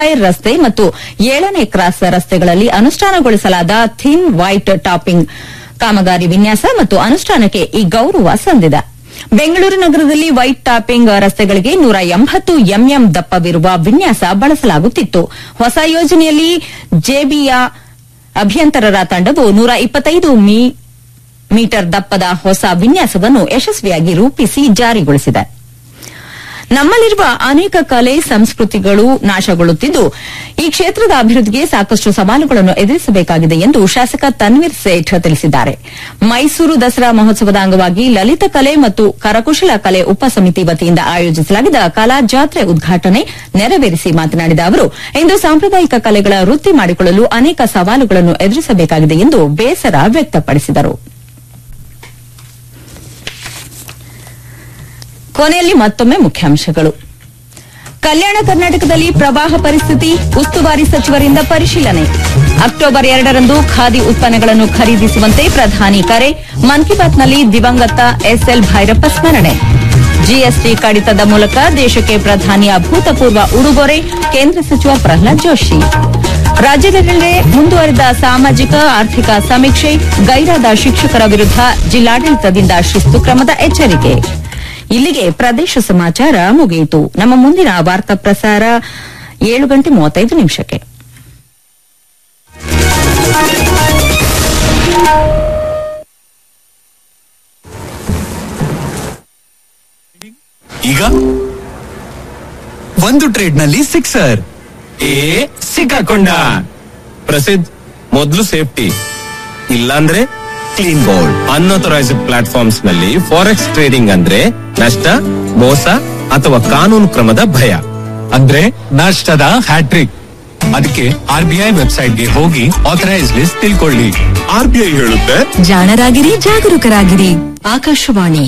Fire ರಸ್ತೆ ಮತ್ತು ಏಳನೇ ಕ್ರಾಸ್ ರಸ್ತೆಗಳಲ್ಲಿ ಅನುಷ್ಠಾನಗೊಳಿಸಲಾದ ಥಿನ್ ವೈಟ್ ಟಾಪಿಂಗ್ ಕಾಮಗಾರಿ ವಿನ್ಯಾಸ ಮತ್ತು ಅನುಷ್ಠಾನಕ್ಕೆ ಈ ಗೌರವ ಸಂದಿದೆ ಬೆಂಗಳೂರು ನಗರದಲ್ಲಿ ವೈಟ್ ಟಾಪಿಂಗ್ ರಸ್ತೆಗಳಿಗೆ ನೂರ ಎಂಬತ್ತು ಎಂಎಂ ದಪ್ಪವಿರುವ ವಿನ್ಯಾಸ ಬಳಸಲಾಗುತ್ತಿತ್ತು ಹೊಸ ಯೋಜನೆಯಲ್ಲಿ ಜೆಬಿಯ ಅಭಿಯಂತರರ ತಂಡವು ನೂರ ಇಪ್ಪತ್ತೈದು ಮೀಟರ್ ದಪ್ಪದ ಹೊಸ ವಿನ್ಯಾಸವನ್ನು ಯಶಸ್ವಿಯಾಗಿ ರೂಪಿಸಿ ಜಾರಿಗೊಳಿಸಿದೆ ನಮ್ಮಲ್ಲಿರುವ ಅನೇಕ ಕಲೆ ಸಂಸ್ಕೃತಿಗಳು ನಾಶಗೊಳ್ಳುತ್ತಿದ್ದು ಈ ಕ್ಷೇತ್ರದ ಅಭಿವೃದ್ಧಿಗೆ ಸಾಕಷ್ಟು ಸವಾಲುಗಳನ್ನು ಎದುರಿಸಬೇಕಾಗಿದೆ ಎಂದು ಶಾಸಕ ತನ್ವೀರ್ ಸೇಠ್ ತಿಳಿಸಿದ್ದಾರೆ ಮೈಸೂರು ದಸರಾ ಮಹೋತ್ಸವದ ಅಂಗವಾಗಿ ಲಲಿತ ಕಲೆ ಮತ್ತು ಕರಕುಶಲ ಕಲೆ ಉಪಸಮಿತಿ ವತಿಯಿಂದ ಆಯೋಜಿಸಲಾಗಿದ್ದ ಕಲಾ ಜಾತ್ರೆ ಉದ್ಘಾಟನೆ ನೆರವೇರಿಸಿ ಮಾತನಾಡಿದ ಅವರು ಇಂದು ಸಾಂಪ್ರದಾಯಿಕ ಕಲೆಗಳ ವೃತ್ತಿ ಮಾಡಿಕೊಳ್ಳಲು ಅನೇಕ ಸವಾಲುಗಳನ್ನು ಎದುರಿಸಬೇಕಾಗಿದೆ ಎಂದು ಬೇಸರ ವ್ಯಕ್ತಪಡಿಸಿದರು ಕೊನೆಯಲ್ಲಿ ಮತ್ತೊಮ್ಮೆ ಮುಖ್ಯಾಂಶಗಳು ಕಲ್ಯಾಣ ಕರ್ನಾಟಕದಲ್ಲಿ ಪ್ರವಾಹ ಪರಿಸ್ಥಿತಿ ಉಸ್ತುವಾರಿ ಸಚಿವರಿಂದ ಪರಿಶೀಲನೆ ಅಕ್ಟೋಬರ್ ಎರಡರಂದು ಖಾದಿ ಉತ್ಪನ್ನಗಳನ್ನು ಖರೀದಿಸುವಂತೆ ಪ್ರಧಾನಿ ಕರೆ ಮನ್ ಕಿ ಬಾತ್ನಲ್ಲಿ ದಿವಂಗತ ಎಸ್ಎಲ್ ಭೈರಪ್ಪ ಸ್ಮರಣೆ ಜಿಎಸ್ಟಿ ಕಡಿತದ ಮೂಲಕ ದೇಶಕ್ಕೆ ಪ್ರಧಾನಿಯ ಅಭೂತಪೂರ್ವ ಉಡುಗೊರೆ ಕೇಂದ್ರ ಸಚಿವ ಪ್ರಹ್ಲಾದ್ ಜೋಶಿ ರಾಜ್ಯದೆಲ್ಲೆಡೆ ಮುಂದುವರೆದ ಸಾಮಾಜಿಕ ಆರ್ಥಿಕ ಸಮೀಕ್ಷೆ ಗೈರಾದ ಶಿಕ್ಷಕರ ವಿರುದ್ಧ ಜಿಲ್ಲಾಡಳಿತದಿಂದ ಶಿಸ್ತು ಕ್ರಮದ ಎಚ್ಚರಿಕೆ ಇಲ್ಲಿಗೆ ಪ್ರದೇಶ ಸಮಾಚಾರ ಮುಗಿಯಿತು ನಮ್ಮ ಮುಂದಿನ ವಾರ್ತಾ ಪ್ರಸಾರ ಏಳು ಗಂಟೆ ಮೂವತ್ತೈದು ನಿಮಿಷಕ್ಕೆ ಈಗ ಒಂದು ಟ್ರೇಡ್ ನಲ್ಲಿ ಸಿಕ್ಸರ್ ಏ ಸಿಕ್ಕಾಕೊಂಡ ಪ್ರಸಿದ್ಧ ಮೊದಲು ಸೇಫ್ಟಿ ಇಲ್ಲಾಂದ್ರೆ ಕ್ಲೀನ್ ಬೋರ್ಡ್ ಅನ್ಅಥರೈಸ್ಡ್ ಪ್ಲಾಟ್ಫಾರ್ಮ್ಸ್ ನಲ್ಲಿ ಫಾರೆಕ್ಸ್ ಟ್ರೇಡಿಂಗ್ ಅಂದ್ರೆ ನಷ್ಟ ಮೋಸ ಅಥವಾ ಕಾನೂನು ಕ್ರಮದ ಭಯ ಅಂದ್ರೆ ನಷ್ಟದ ಹ್ಯಾಟ್ರಿಕ್ ಅದಕ್ಕೆ ಆರ್ ಬಿ ಐ ವೆಬ್ಸೈಟ್ ಗೆ ಹೋಗಿ ಆಥರೈಸ್ ಲಿಸ್ಟ್ ತಿಳ್ಕೊಳ್ಳಿ ಆರ್ ಬಿ ಐ ಹೇಳುತ್ತೆ ಜಾಣರಾಗಿರಿ ಜಾಗರೂಕರಾಗಿರಿ ಆಕಾಶವಾಣಿ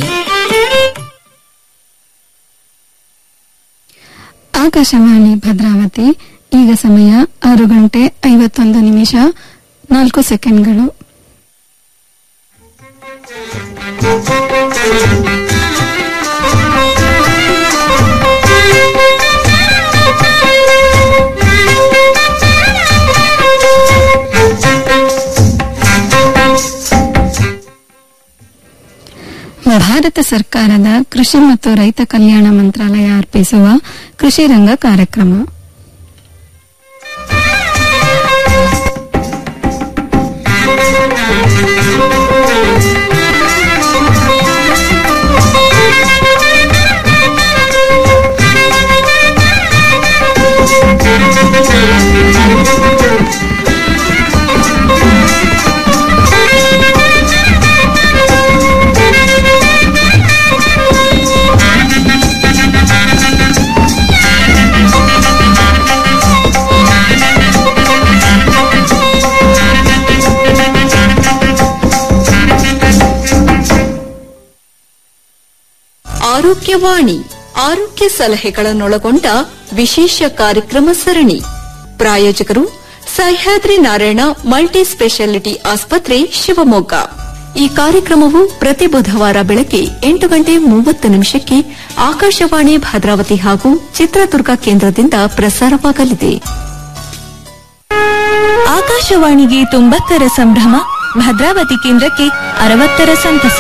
ಆಕಾಶವಾಣಿ ಭದ್ರಾವತಿ ಈಗ ಸಮಯ ಆರು ಗಂಟೆ ಐವತ್ತೊಂದು ನಿಮಿಷ ನಾಲ್ಕು ಸೆಕೆಂಡ್ಗಳು ಭಾರತ ಸರ್ಕಾರದ ಕೃಷಿ ಮತ್ತು ರೈತ ಕಲ್ಯಾಣ ಮಂತ್ರಾಲಯ ಅರ್ಪಿಸುವ ಕೃಷಿ ರಂಗ ಕಾರ್ಯಕ್ರಮ ಆರೋಗ್ಯವಾಣಿ ಆರೋಗ್ಯ ಸಲಹೆಗಳನ್ನೊಳಗೊಂಡ ವಿಶೇಷ ಕಾರ್ಯಕ್ರಮ ಸರಣಿ ಪ್ರಾಯೋಜಕರು ಸಹ್ಯಾದ್ರಿ ನಾರಾಯಣ ಮಲ್ಟಿ ಸ್ಪೆಷಾಲಿಟಿ ಆಸ್ಪತ್ರೆ ಶಿವಮೊಗ್ಗ ಈ ಕಾರ್ಯಕ್ರಮವು ಪ್ರತಿ ಬುಧವಾರ ಬೆಳಗ್ಗೆ ಎಂಟು ಗಂಟೆ ಮೂವತ್ತು ನಿಮಿಷಕ್ಕೆ ಆಕಾಶವಾಣಿ ಭದ್ರಾವತಿ ಹಾಗೂ ಚಿತ್ರದುರ್ಗ ಕೇಂದ್ರದಿಂದ ಪ್ರಸಾರವಾಗಲಿದೆ ಆಕಾಶವಾಣಿಗೆ ತೊಂಬತ್ತರ ಸಂಭ್ರಮ ಭದ್ರಾವತಿ ಕೇಂದ್ರಕ್ಕೆ ಅರವತ್ತರ ಸಂತಸ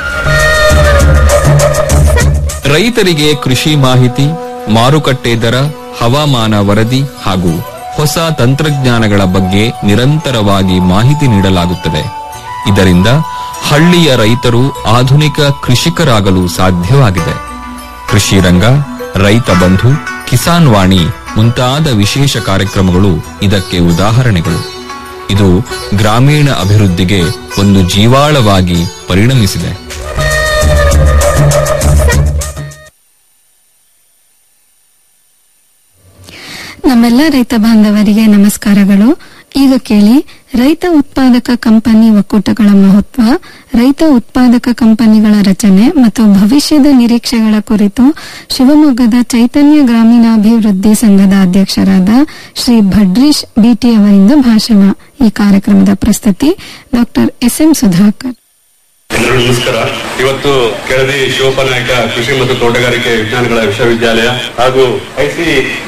ರೈತರಿಗೆ ಕೃಷಿ ಮಾಹಿತಿ ಮಾರುಕಟ್ಟೆ ದರ ಹವಾಮಾನ ವರದಿ ಹಾಗೂ ಹೊಸ ತಂತ್ರಜ್ಞಾನಗಳ ಬಗ್ಗೆ ನಿರಂತರವಾಗಿ ಮಾಹಿತಿ ನೀಡಲಾಗುತ್ತದೆ ಇದರಿಂದ ಹಳ್ಳಿಯ ರೈತರು ಆಧುನಿಕ ಕೃಷಿಕರಾಗಲು ಸಾಧ್ಯವಾಗಿದೆ ಕೃಷಿ ರಂಗ ರೈತ ಬಂಧು ಕಿಸಾನ್ ವಾಣಿ ಮುಂತಾದ ವಿಶೇಷ ಕಾರ್ಯಕ್ರಮಗಳು ಇದಕ್ಕೆ ಉದಾಹರಣೆಗಳು ಇದು ಗ್ರಾಮೀಣ ಅಭಿವೃದ್ಧಿಗೆ ಒಂದು ಜೀವಾಳವಾಗಿ ಪರಿಣಮಿಸಿದೆ ನಮ್ಮೆಲ್ಲ ರೈತ ಬಾಂಧವರಿಗೆ ನಮಸ್ಕಾರಗಳು ಈಗ ಕೇಳಿ ರೈತ ಉತ್ಪಾದಕ ಕಂಪನಿ ಒಕ್ಕೂಟಗಳ ಮಹತ್ವ ರೈತ ಉತ್ಪಾದಕ ಕಂಪನಿಗಳ ರಚನೆ ಮತ್ತು ಭವಿಷ್ಯದ ನಿರೀಕ್ಷೆಗಳ ಕುರಿತು ಶಿವಮೊಗ್ಗದ ಚೈತನ್ಯ ಗ್ರಾಮೀಣಾಭಿವೃದ್ಧಿ ಸಂಘದ ಅಧ್ಯಕ್ಷರಾದ ಶ್ರೀ ಭಡ್ರೀಶ್ ಬಿಟಿ ಅವರಿಂದ ಭಾಷಣ ಈ ಕಾರ್ಯಕ್ರಮದ ಪ್ರಸ್ತುತಿ ಡಾಕ್ಟರ್ ಎಸ್ ಎಂ ಸುಧಾಕರ್ ಎಲ್ಲರಿಗೂ ನಮಸ್ಕಾರ ಇವತ್ತು ಕೆಳದಿ ಶಿವಪ್ಪನಾಯಕ ಕೃಷಿ ಮತ್ತು ತೋಟಗಾರಿಕೆ ವಿಜ್ಞಾನಗಳ ವಿಶ್ವವಿದ್ಯಾಲಯ ಹಾಗೂ ಐಸಿ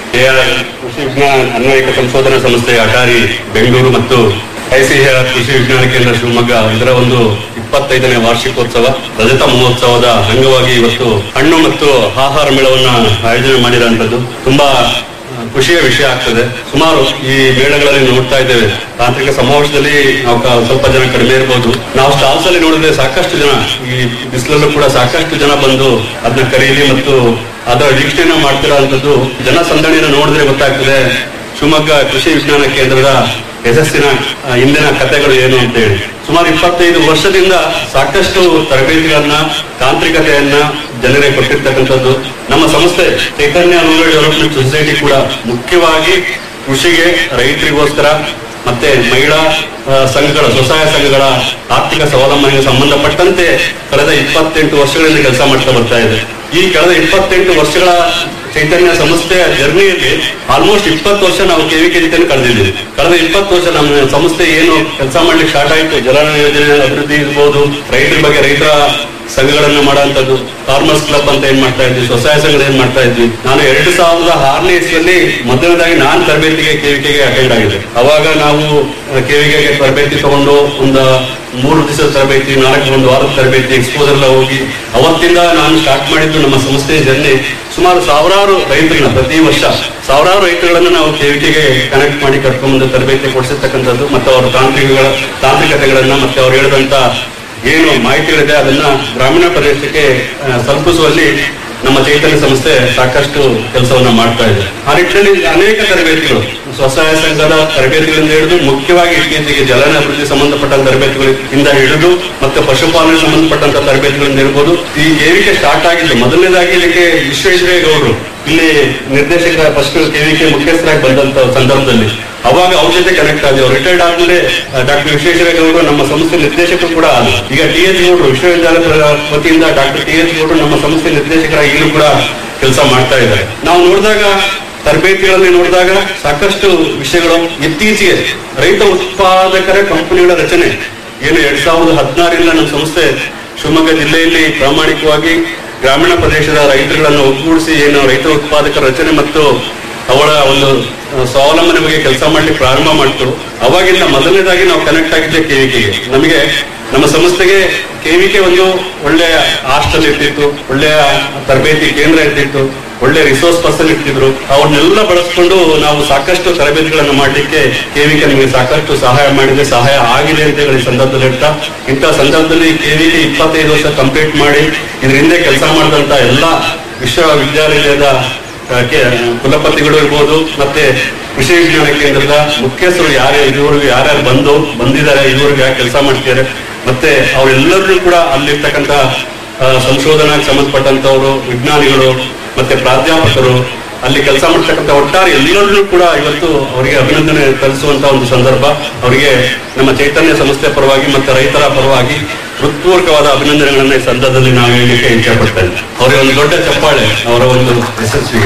ಕೃಷಿ ವಿಜ್ಞಾನ ಅನ್ವಯಿಕ ಸಂಶೋಧನಾ ಸಂಸ್ಥೆ ಅಟಾರಿ ಬೆಂಗಳೂರು ಮತ್ತು ಐಸಿಎಆರ್ ಕೃಷಿ ವಿಜ್ಞಾನ ಕೇಂದ್ರ ಶಿವಮೊಗ್ಗ ಇದರ ಒಂದು ಇಪ್ಪತ್ತೈದನೇ ವಾರ್ಷಿಕೋತ್ಸವ ರಜತ ಮಹೋತ್ಸವದ ಅಂಗವಾಗಿ ಇವತ್ತು ಹಣ್ಣು ಮತ್ತು ಆಹಾರ ಮೇಳವನ್ನ ಆಯೋಜನೆ ಮಾಡಿರುವಂತದ್ದು ತುಂಬಾ ಖುಷಿಯ ವಿಷಯ ಆಗ್ತದೆ ಸುಮಾರು ಈ ಮೇಳಗಳಲ್ಲಿ ನೋಡ್ತಾ ಇದ್ದೇವೆ ತಾಂತ್ರಿಕ ಸಮಾವೇಶದಲ್ಲಿ ನಾವು ಕ- ಸ್ವಲ್ಪ ಜನ ಕಡಿಮೆ ಇರಬಹುದು ನಾವು ಸ್ಟಾಲ್ಸ್ ಅಲ್ಲಿ ನೋಡಿದ್ರೆ ಸಾಕಷ್ಟು ಜನ ಈ ಬಿಸಿಲಲ್ಲೂ ಕೂಡ ಸಾಕಷ್ಟು ಜನ ಬಂದು ಅದನ್ನ ಖರೀದಿ ಮತ್ತು ಅದರ ವೀಕ್ಷಣೆ ಮಾಡ್ತಿರೋಂಥದ್ದು ಜನ ಸಂದಣಿಯನ್ನು ನೋಡಿದ್ರೆ ಗೊತ್ತಾಗ್ತದೆ ಶಿವಮೊಗ್ಗ ಕೃಷಿ ವಿಜ್ಞಾನ ಕೇಂದ್ರದ ಯಶಸ್ಸಿನ ಆ, ಹಿಂದಿನ ಕಥೆಗಳು ಏನು ಅಂತ ಹೇಳಿ ಸುಮಾರು ಇಪ್ಪತ್ತೈದು ವರ್ಷದಿಂದ ಸಾಕಷ್ಟು ತರಬೇತಿಗಳನ್ನ ತಾಂತ್ರಿಕತೆಯನ್ನ ಜನರಿಗೆ ಕೊಟ್ಟಿರ್ತಕ್ಕಂಥದ್ದು ನಮ್ಮ ಸಂಸ್ಥೆ ಚೈತನ್ಯ ರೂರಲ್ ಡೆವಲಪ್ಮೆಂಟ್ ಸೊಸೈಟಿ ಕೂಡ ಮುಖ್ಯವಾಗಿ ಕೃಷಿಗೆ ರೈತರಿಗೋಸ್ಕರ ಮತ್ತೆ ಮಹಿಳಾ ಆ, ಸಂಘಗಳ ಸ್ವಸಹಾಯ ಸಂಘಗಳ ಆರ್ಥಿಕ ಸ್ವಾವಲಂಬನೆಗೆ ಸಂಬಂಧಪಟ್ಟಂತೆ ಕಳೆದ ಇಪ್ಪತ್ತೆಂಟು ವರ್ಷಗಳಿಂದ ಕೆಲಸ ಮಾಡ್ತಾ ಬರ್ತಾ ಇದೆ ಈ ಕಳೆದ ಇಪ್ಪತ್ತೆಂಟು ವರ್ಷಗಳ ಚೈತನ್ಯ ಸಂಸ್ಥೆಯ ಜರ್ನಿಯಲ್ಲಿ ಆಲ್ಮೋಸ್ಟ್ ಇಪ್ಪತ್ತು ವರ್ಷ ನಾವು ಕೆವಿಕೆ ಜೊತೆ ಕಳೆದಿದ್ದೀವಿ ಕಳೆದ ಇಪ್ಪತ್ತು ವರ್ಷ ನಮ್ಮ ಸಂಸ್ಥೆ ಏನು ಕೆಲಸ ಮಾಡ್ಲಿಕ್ಕೆ ಸ್ಟಾರ್ಟ್ ಆಯ್ತು ಜಲನ ಯೋಜನೆ ಅಭಿವೃದ್ಧಿ ಇರ್ಬೋದು ರೈತರ ಬಗ್ಗೆ ರೈತರ ಸಂಘಗಳನ್ನ ಮಾಡುವಂತದ್ದು ಫಾರ್ಮರ್ಸ್ ಕ್ಲಬ್ ಅಂತ ಏನ್ ಮಾಡ್ತಾ ಇದ್ವಿ ಸ್ವಸಹಾಯ ಸಂಘದ ಏನ್ ಮಾಡ್ತಾ ಇದ್ವಿ ನಾನು ಎರಡು ಸಾವಿರದ ಆರನೇ ಇಸ್ವಿಯಲ್ಲಿ ಮೊದಲನೇದಾಗಿ ನಾನು ತರಬೇತಿಗೆ ಕೆವಿಕೆಗೆ ಅಟೆಂಡ್ ಆಗಿದೆ ಅವಾಗ ನಾವು ಕೆವಿಕೆಗೆ ತರಬೇತಿ ತಗೊಂಡು ಒಂದು ಮೂರು ದಿವಸದ ತರಬೇತಿ ನಾಲ್ಕು ಒಂದು ವಾರದ ತರಬೇತಿ ಎಕ್ಸ್ಪೋಸರ್ ಎಲ್ಲ ಹೋಗಿ ಅವತ್ತಿಂದ ನಾನು ಸ್ಟಾರ್ಟ್ ಮಾಡಿದ್ದು ನಮ್ಮ ಸಂಸ್ಥೆಯ ಜರ್ನಿ ಸುಮಾರು ಸಾವಿರಾರು ರೈತರನ್ನ ಪ್ರತಿ ವರ್ಷ ಸಾವಿರಾರು ರೈತರುಗಳನ್ನ ನಾವು ಕೆವಿಕೆಗೆ ಕನೆಕ್ಟ್ ಮಾಡಿ ಕರ್ಕೊಂಡ್ಬಂದು ತರಬೇತಿ ಕೊಡಿಸಿರ್ತಕ್ಕಂಥದ್ದು ಮತ್ತು ಅವರ ತಾಂತ್ರಿಕಗಳ ತಾಂತ್ರಿಕತೆಗಳನ್ನ ಮತ್ತೆ ಅವ್ರು ಹೇಳಿದಂತ ಏನು ಮಾಹಿತಿಗಳಿದೆ ಅದನ್ನ ಗ್ರಾಮೀಣ ಪ್ರದೇಶಕ್ಕೆ ಆ, ತಲುಪಿಸುವಲ್ಲಿ ನಮ್ಮ ಚೈತನ್ಯ ಸಂಸ್ಥೆ ಸಾಕಷ್ಟು ಕೆಲಸವನ್ನ ಮಾಡ್ತಾ ಇದೆ ಆ ನಿಟ್ಟಿನಲ್ಲಿ ಅನೇಕ ತರಬೇತಿಗಳು ಸ್ವಸಹಾಯ ಸಂಘದ ತರಬೇತಿಗಳಿಂದ ಹಿಡಿದು ಮುಖ್ಯವಾಗಿ ಇತ್ತೀಚೆಗೆ ಜಲನ ಅಭಿವೃದ್ಧಿ ಸಂಬಂಧಪಟ್ಟ ತರಬೇತಿಗಳಿಂದ ಹಿಡಿದು ಮತ್ತೆ ಪಶುಪಾಲನೆ ಸಂಬಂಧಪಟ್ಟಂತ ತರಬೇತಿಗಳಿಂದ ಇರ್ಬೋದು ಈ ಕೇವಿಕೆ ಸ್ಟಾರ್ಟ್ ಆಗಿದ್ದು ಮೊದಲನೇದಾಗಿ ಇದಕ್ಕೆ ವಿಶ್ವೇಶ್ವರಯ್ಯ ಗೌಡರು ಇಲ್ಲಿ ನಿರ್ದೇಶಕ ಫಸ್ಟ್ ಕೆವಿಕೆ ಮುಖ್ಯಸ್ಥರಾಗಿ ಬಂದಂತ ಸಂದರ್ಭದಲ್ಲಿ ಅವಾಗ ಅವ್ರ ಜೊತೆ ಕನೆಕ್ಟ್ ಆಗಿ ಅವ್ರು ರಿಟೈರ್ಡ್ ಆದ್ಮೇಲೆ ಡಾಕ್ಟರ್ ವಿಶ್ವೇಶ್ವರಯ್ಯ ಗೌಡರು ನಮ್ಮ ಸಂಸ್ಥೆ ನಿರ್ದೇಶಕರು ಕೂಡ ಆದ್ರು ಈಗ ಟಿ ಎಚ್ ಗೌಡರು ವಿಶ್ವವಿದ್ಯಾಲಯದ ವತಿಯಿಂದ ಡಾಕ್ಟರ್ ಟಿ ಎಚ್ ಗೌಡರು ನಮ್ಮ ಸಂಸ್ಥೆ ನಿರ್ದೇಶಕರಾಗಿ ಈಗಲೂ ಕೂಡ ಕೆಲಸ ಮಾಡ್ತಾ ಇದ್ದಾರೆ ನಾವು ನೋಡಿದಾಗ ತರಬೇತಿಗಳಲ್ಲಿ ನೋಡಿದಾಗ ಸಾಕಷ್ಟು ವಿಷಯಗಳು ಇತ್ತೀಚೆಗೆ ರೈತ ಉತ್ಪಾದಕರ ಕಂಪನಿಗಳ ರಚನೆ ಏನು ಎರಡ್ ಸಾವಿರದ ಹದಿನಾರರಿಂದ ನಮ್ಮ ಸಂಸ್ಥೆ ಶಿವಮೊಗ್ಗ ಜಿಲ್ಲೆಯಲ್ಲಿ ಪ್ರಾಮಾಣಿಕವಾಗಿ ಗ್ರಾಮೀಣ ಪ್ರದೇಶದ ರೈತರುಗಳನ್ನು ಒಗ್ಗೂಡಿಸಿ ಏನು ರೈತ ಉತ್ಪಾದಕರ ರಚನೆ ಮತ್ತು ಅವಳ ಒಂದು ಆ, ಸ್ವಾವಲಂಬನೆ ಬಗ್ಗೆ ಕೆಲಸ ಮಾಡ್ಲಿಕ್ಕೆ ಪ್ರಾರಂಭ ಮಾಡ್ತು ಅವಾಗಿಂದ ಮೊದಲನೇದಾಗಿ ನಾವು ಕನೆಕ್ಟ್ ಆಗಿದ್ದೆ ಕೆವಿಕೆಗೆ ನಮಗೆ ನಮ್ಮ ಸಂಸ್ಥೆಗೆ ಕೆವಿಕೆ ಒಂದು ಒಳ್ಳೆಯ ಹಾಸ್ಟೆಲ್ ಇರ್ತಿತ್ತು ಒಳ್ಳೆಯ ತರಬೇತಿ ಕೇಂದ್ರ ಇರ್ತಿತ್ತು ಒಳ್ಳೆ ರಿಸೋರ್ಸ್ ಪರ್ಸನ್ ಇರ್ತಿದ್ರು ಅವ್ರನ್ನೆಲ್ಲ ಬಳಸ್ಕೊಂಡು ನಾವು ಸಾಕಷ್ಟು ತರಬೇತಿಗಳನ್ನು ಮಾಡ್ಲಿಕ್ಕೆ ಕೆವಿಕೆ ನಮಗೆ ಸಾಕಷ್ಟು ಸಹಾಯ ಮಾಡಿದೆ ಸಹಾಯ ಆಗಿದೆ ಅಂತ ಹೇಳಿ ಈ ಸಂದರ್ಭದಲ್ಲಿ ಹೇಳ್ತಾ ಇಂಥ ಸಂದರ್ಭದಲ್ಲಿ ಕೆವಿಕೆ ಇಪ್ಪತ್ತೈದು ವರ್ಷ ಕಂಪ್ಲೀಟ್ ಮಾಡಿ ಇದ್ರ ಹಿಂದೆ ಕೆಲಸ ಮಾಡಿದಂತ ಎಲ್ಲ ವಿಶ್ವವಿದ್ಯಾಲಯದ ಆ, ಕೆ- ಕುಲಪತಿಗಳು ಇರ್ಬೋದು ಮತ್ತೆ ಕೃಷಿ ವಿಜ್ಞಾನ ಕೇಂದ್ರದ ಮುಖ್ಯಸ್ಥರು ಯಾರು ಇದುವರೆಗೂ ಯಾರ್ಯಾರು ಬಂದು ಬಂದಿದ್ದಾರೆ ಇದುವರೆಗೂ ಯಾರು ಕೆಲಸ ಮಾಡ್ತಿದ್ದಾರೆ ಮತ್ತೆ ಅವರೆಲ್ಲರೂ ಕೂಡ ಅಲ್ಲಿರ್ತಕ್ಕಂಥ ಆ, ಸಂಶೋಧನಾಗೆ ಸಂಬಂಧಪಟ್ಟಂತವರು ವಿಜ್ಞಾನಿಗಳು ಮತ್ತೆ ಪ್ರಾಧ್ಯಾಪಕರು ಅಲ್ಲಿ ಕೆಲಸ ಮಾಡ್ತಕ್ಕಂಥ ಒಟ್ಟಾರೆ ಎಲ್ಲರನ್ನೂ ಕೂಡ ಇವತ್ತು ಅವರಿಗೆ ಅಭಿನಂದನೆ ಸಲ್ಲಿಸುವಂತ ಒಂದು ಸಂದರ್ಭ ಅವರಿಗೆ ನಮ್ಮ ಚೈತನ್ಯ ಸಂಸ್ಥೆ ಪರವಾಗಿ ಮತ್ತೆ ರೈತರ ಪರವಾಗಿ ಹೃತ್ಪೂರ್ವಕವಾದ ಅಭಿನಂದನೆಗಳನ್ನ ಈ ಸಂದರ್ಭದಲ್ಲಿ ನಾವು ಹೇಳಲಿಕ್ಕೆ ಇಚ್ಛೆ ಪಡ್ತಾ ಇದ್ದೇವೆ ಅವರಿಗೆ ಒಂದು ದೊಡ್ಡ ಚಪ್ಪಾಳೆ ಅವರ ಒಂದು ಯಶಸ್ವಿಗೆ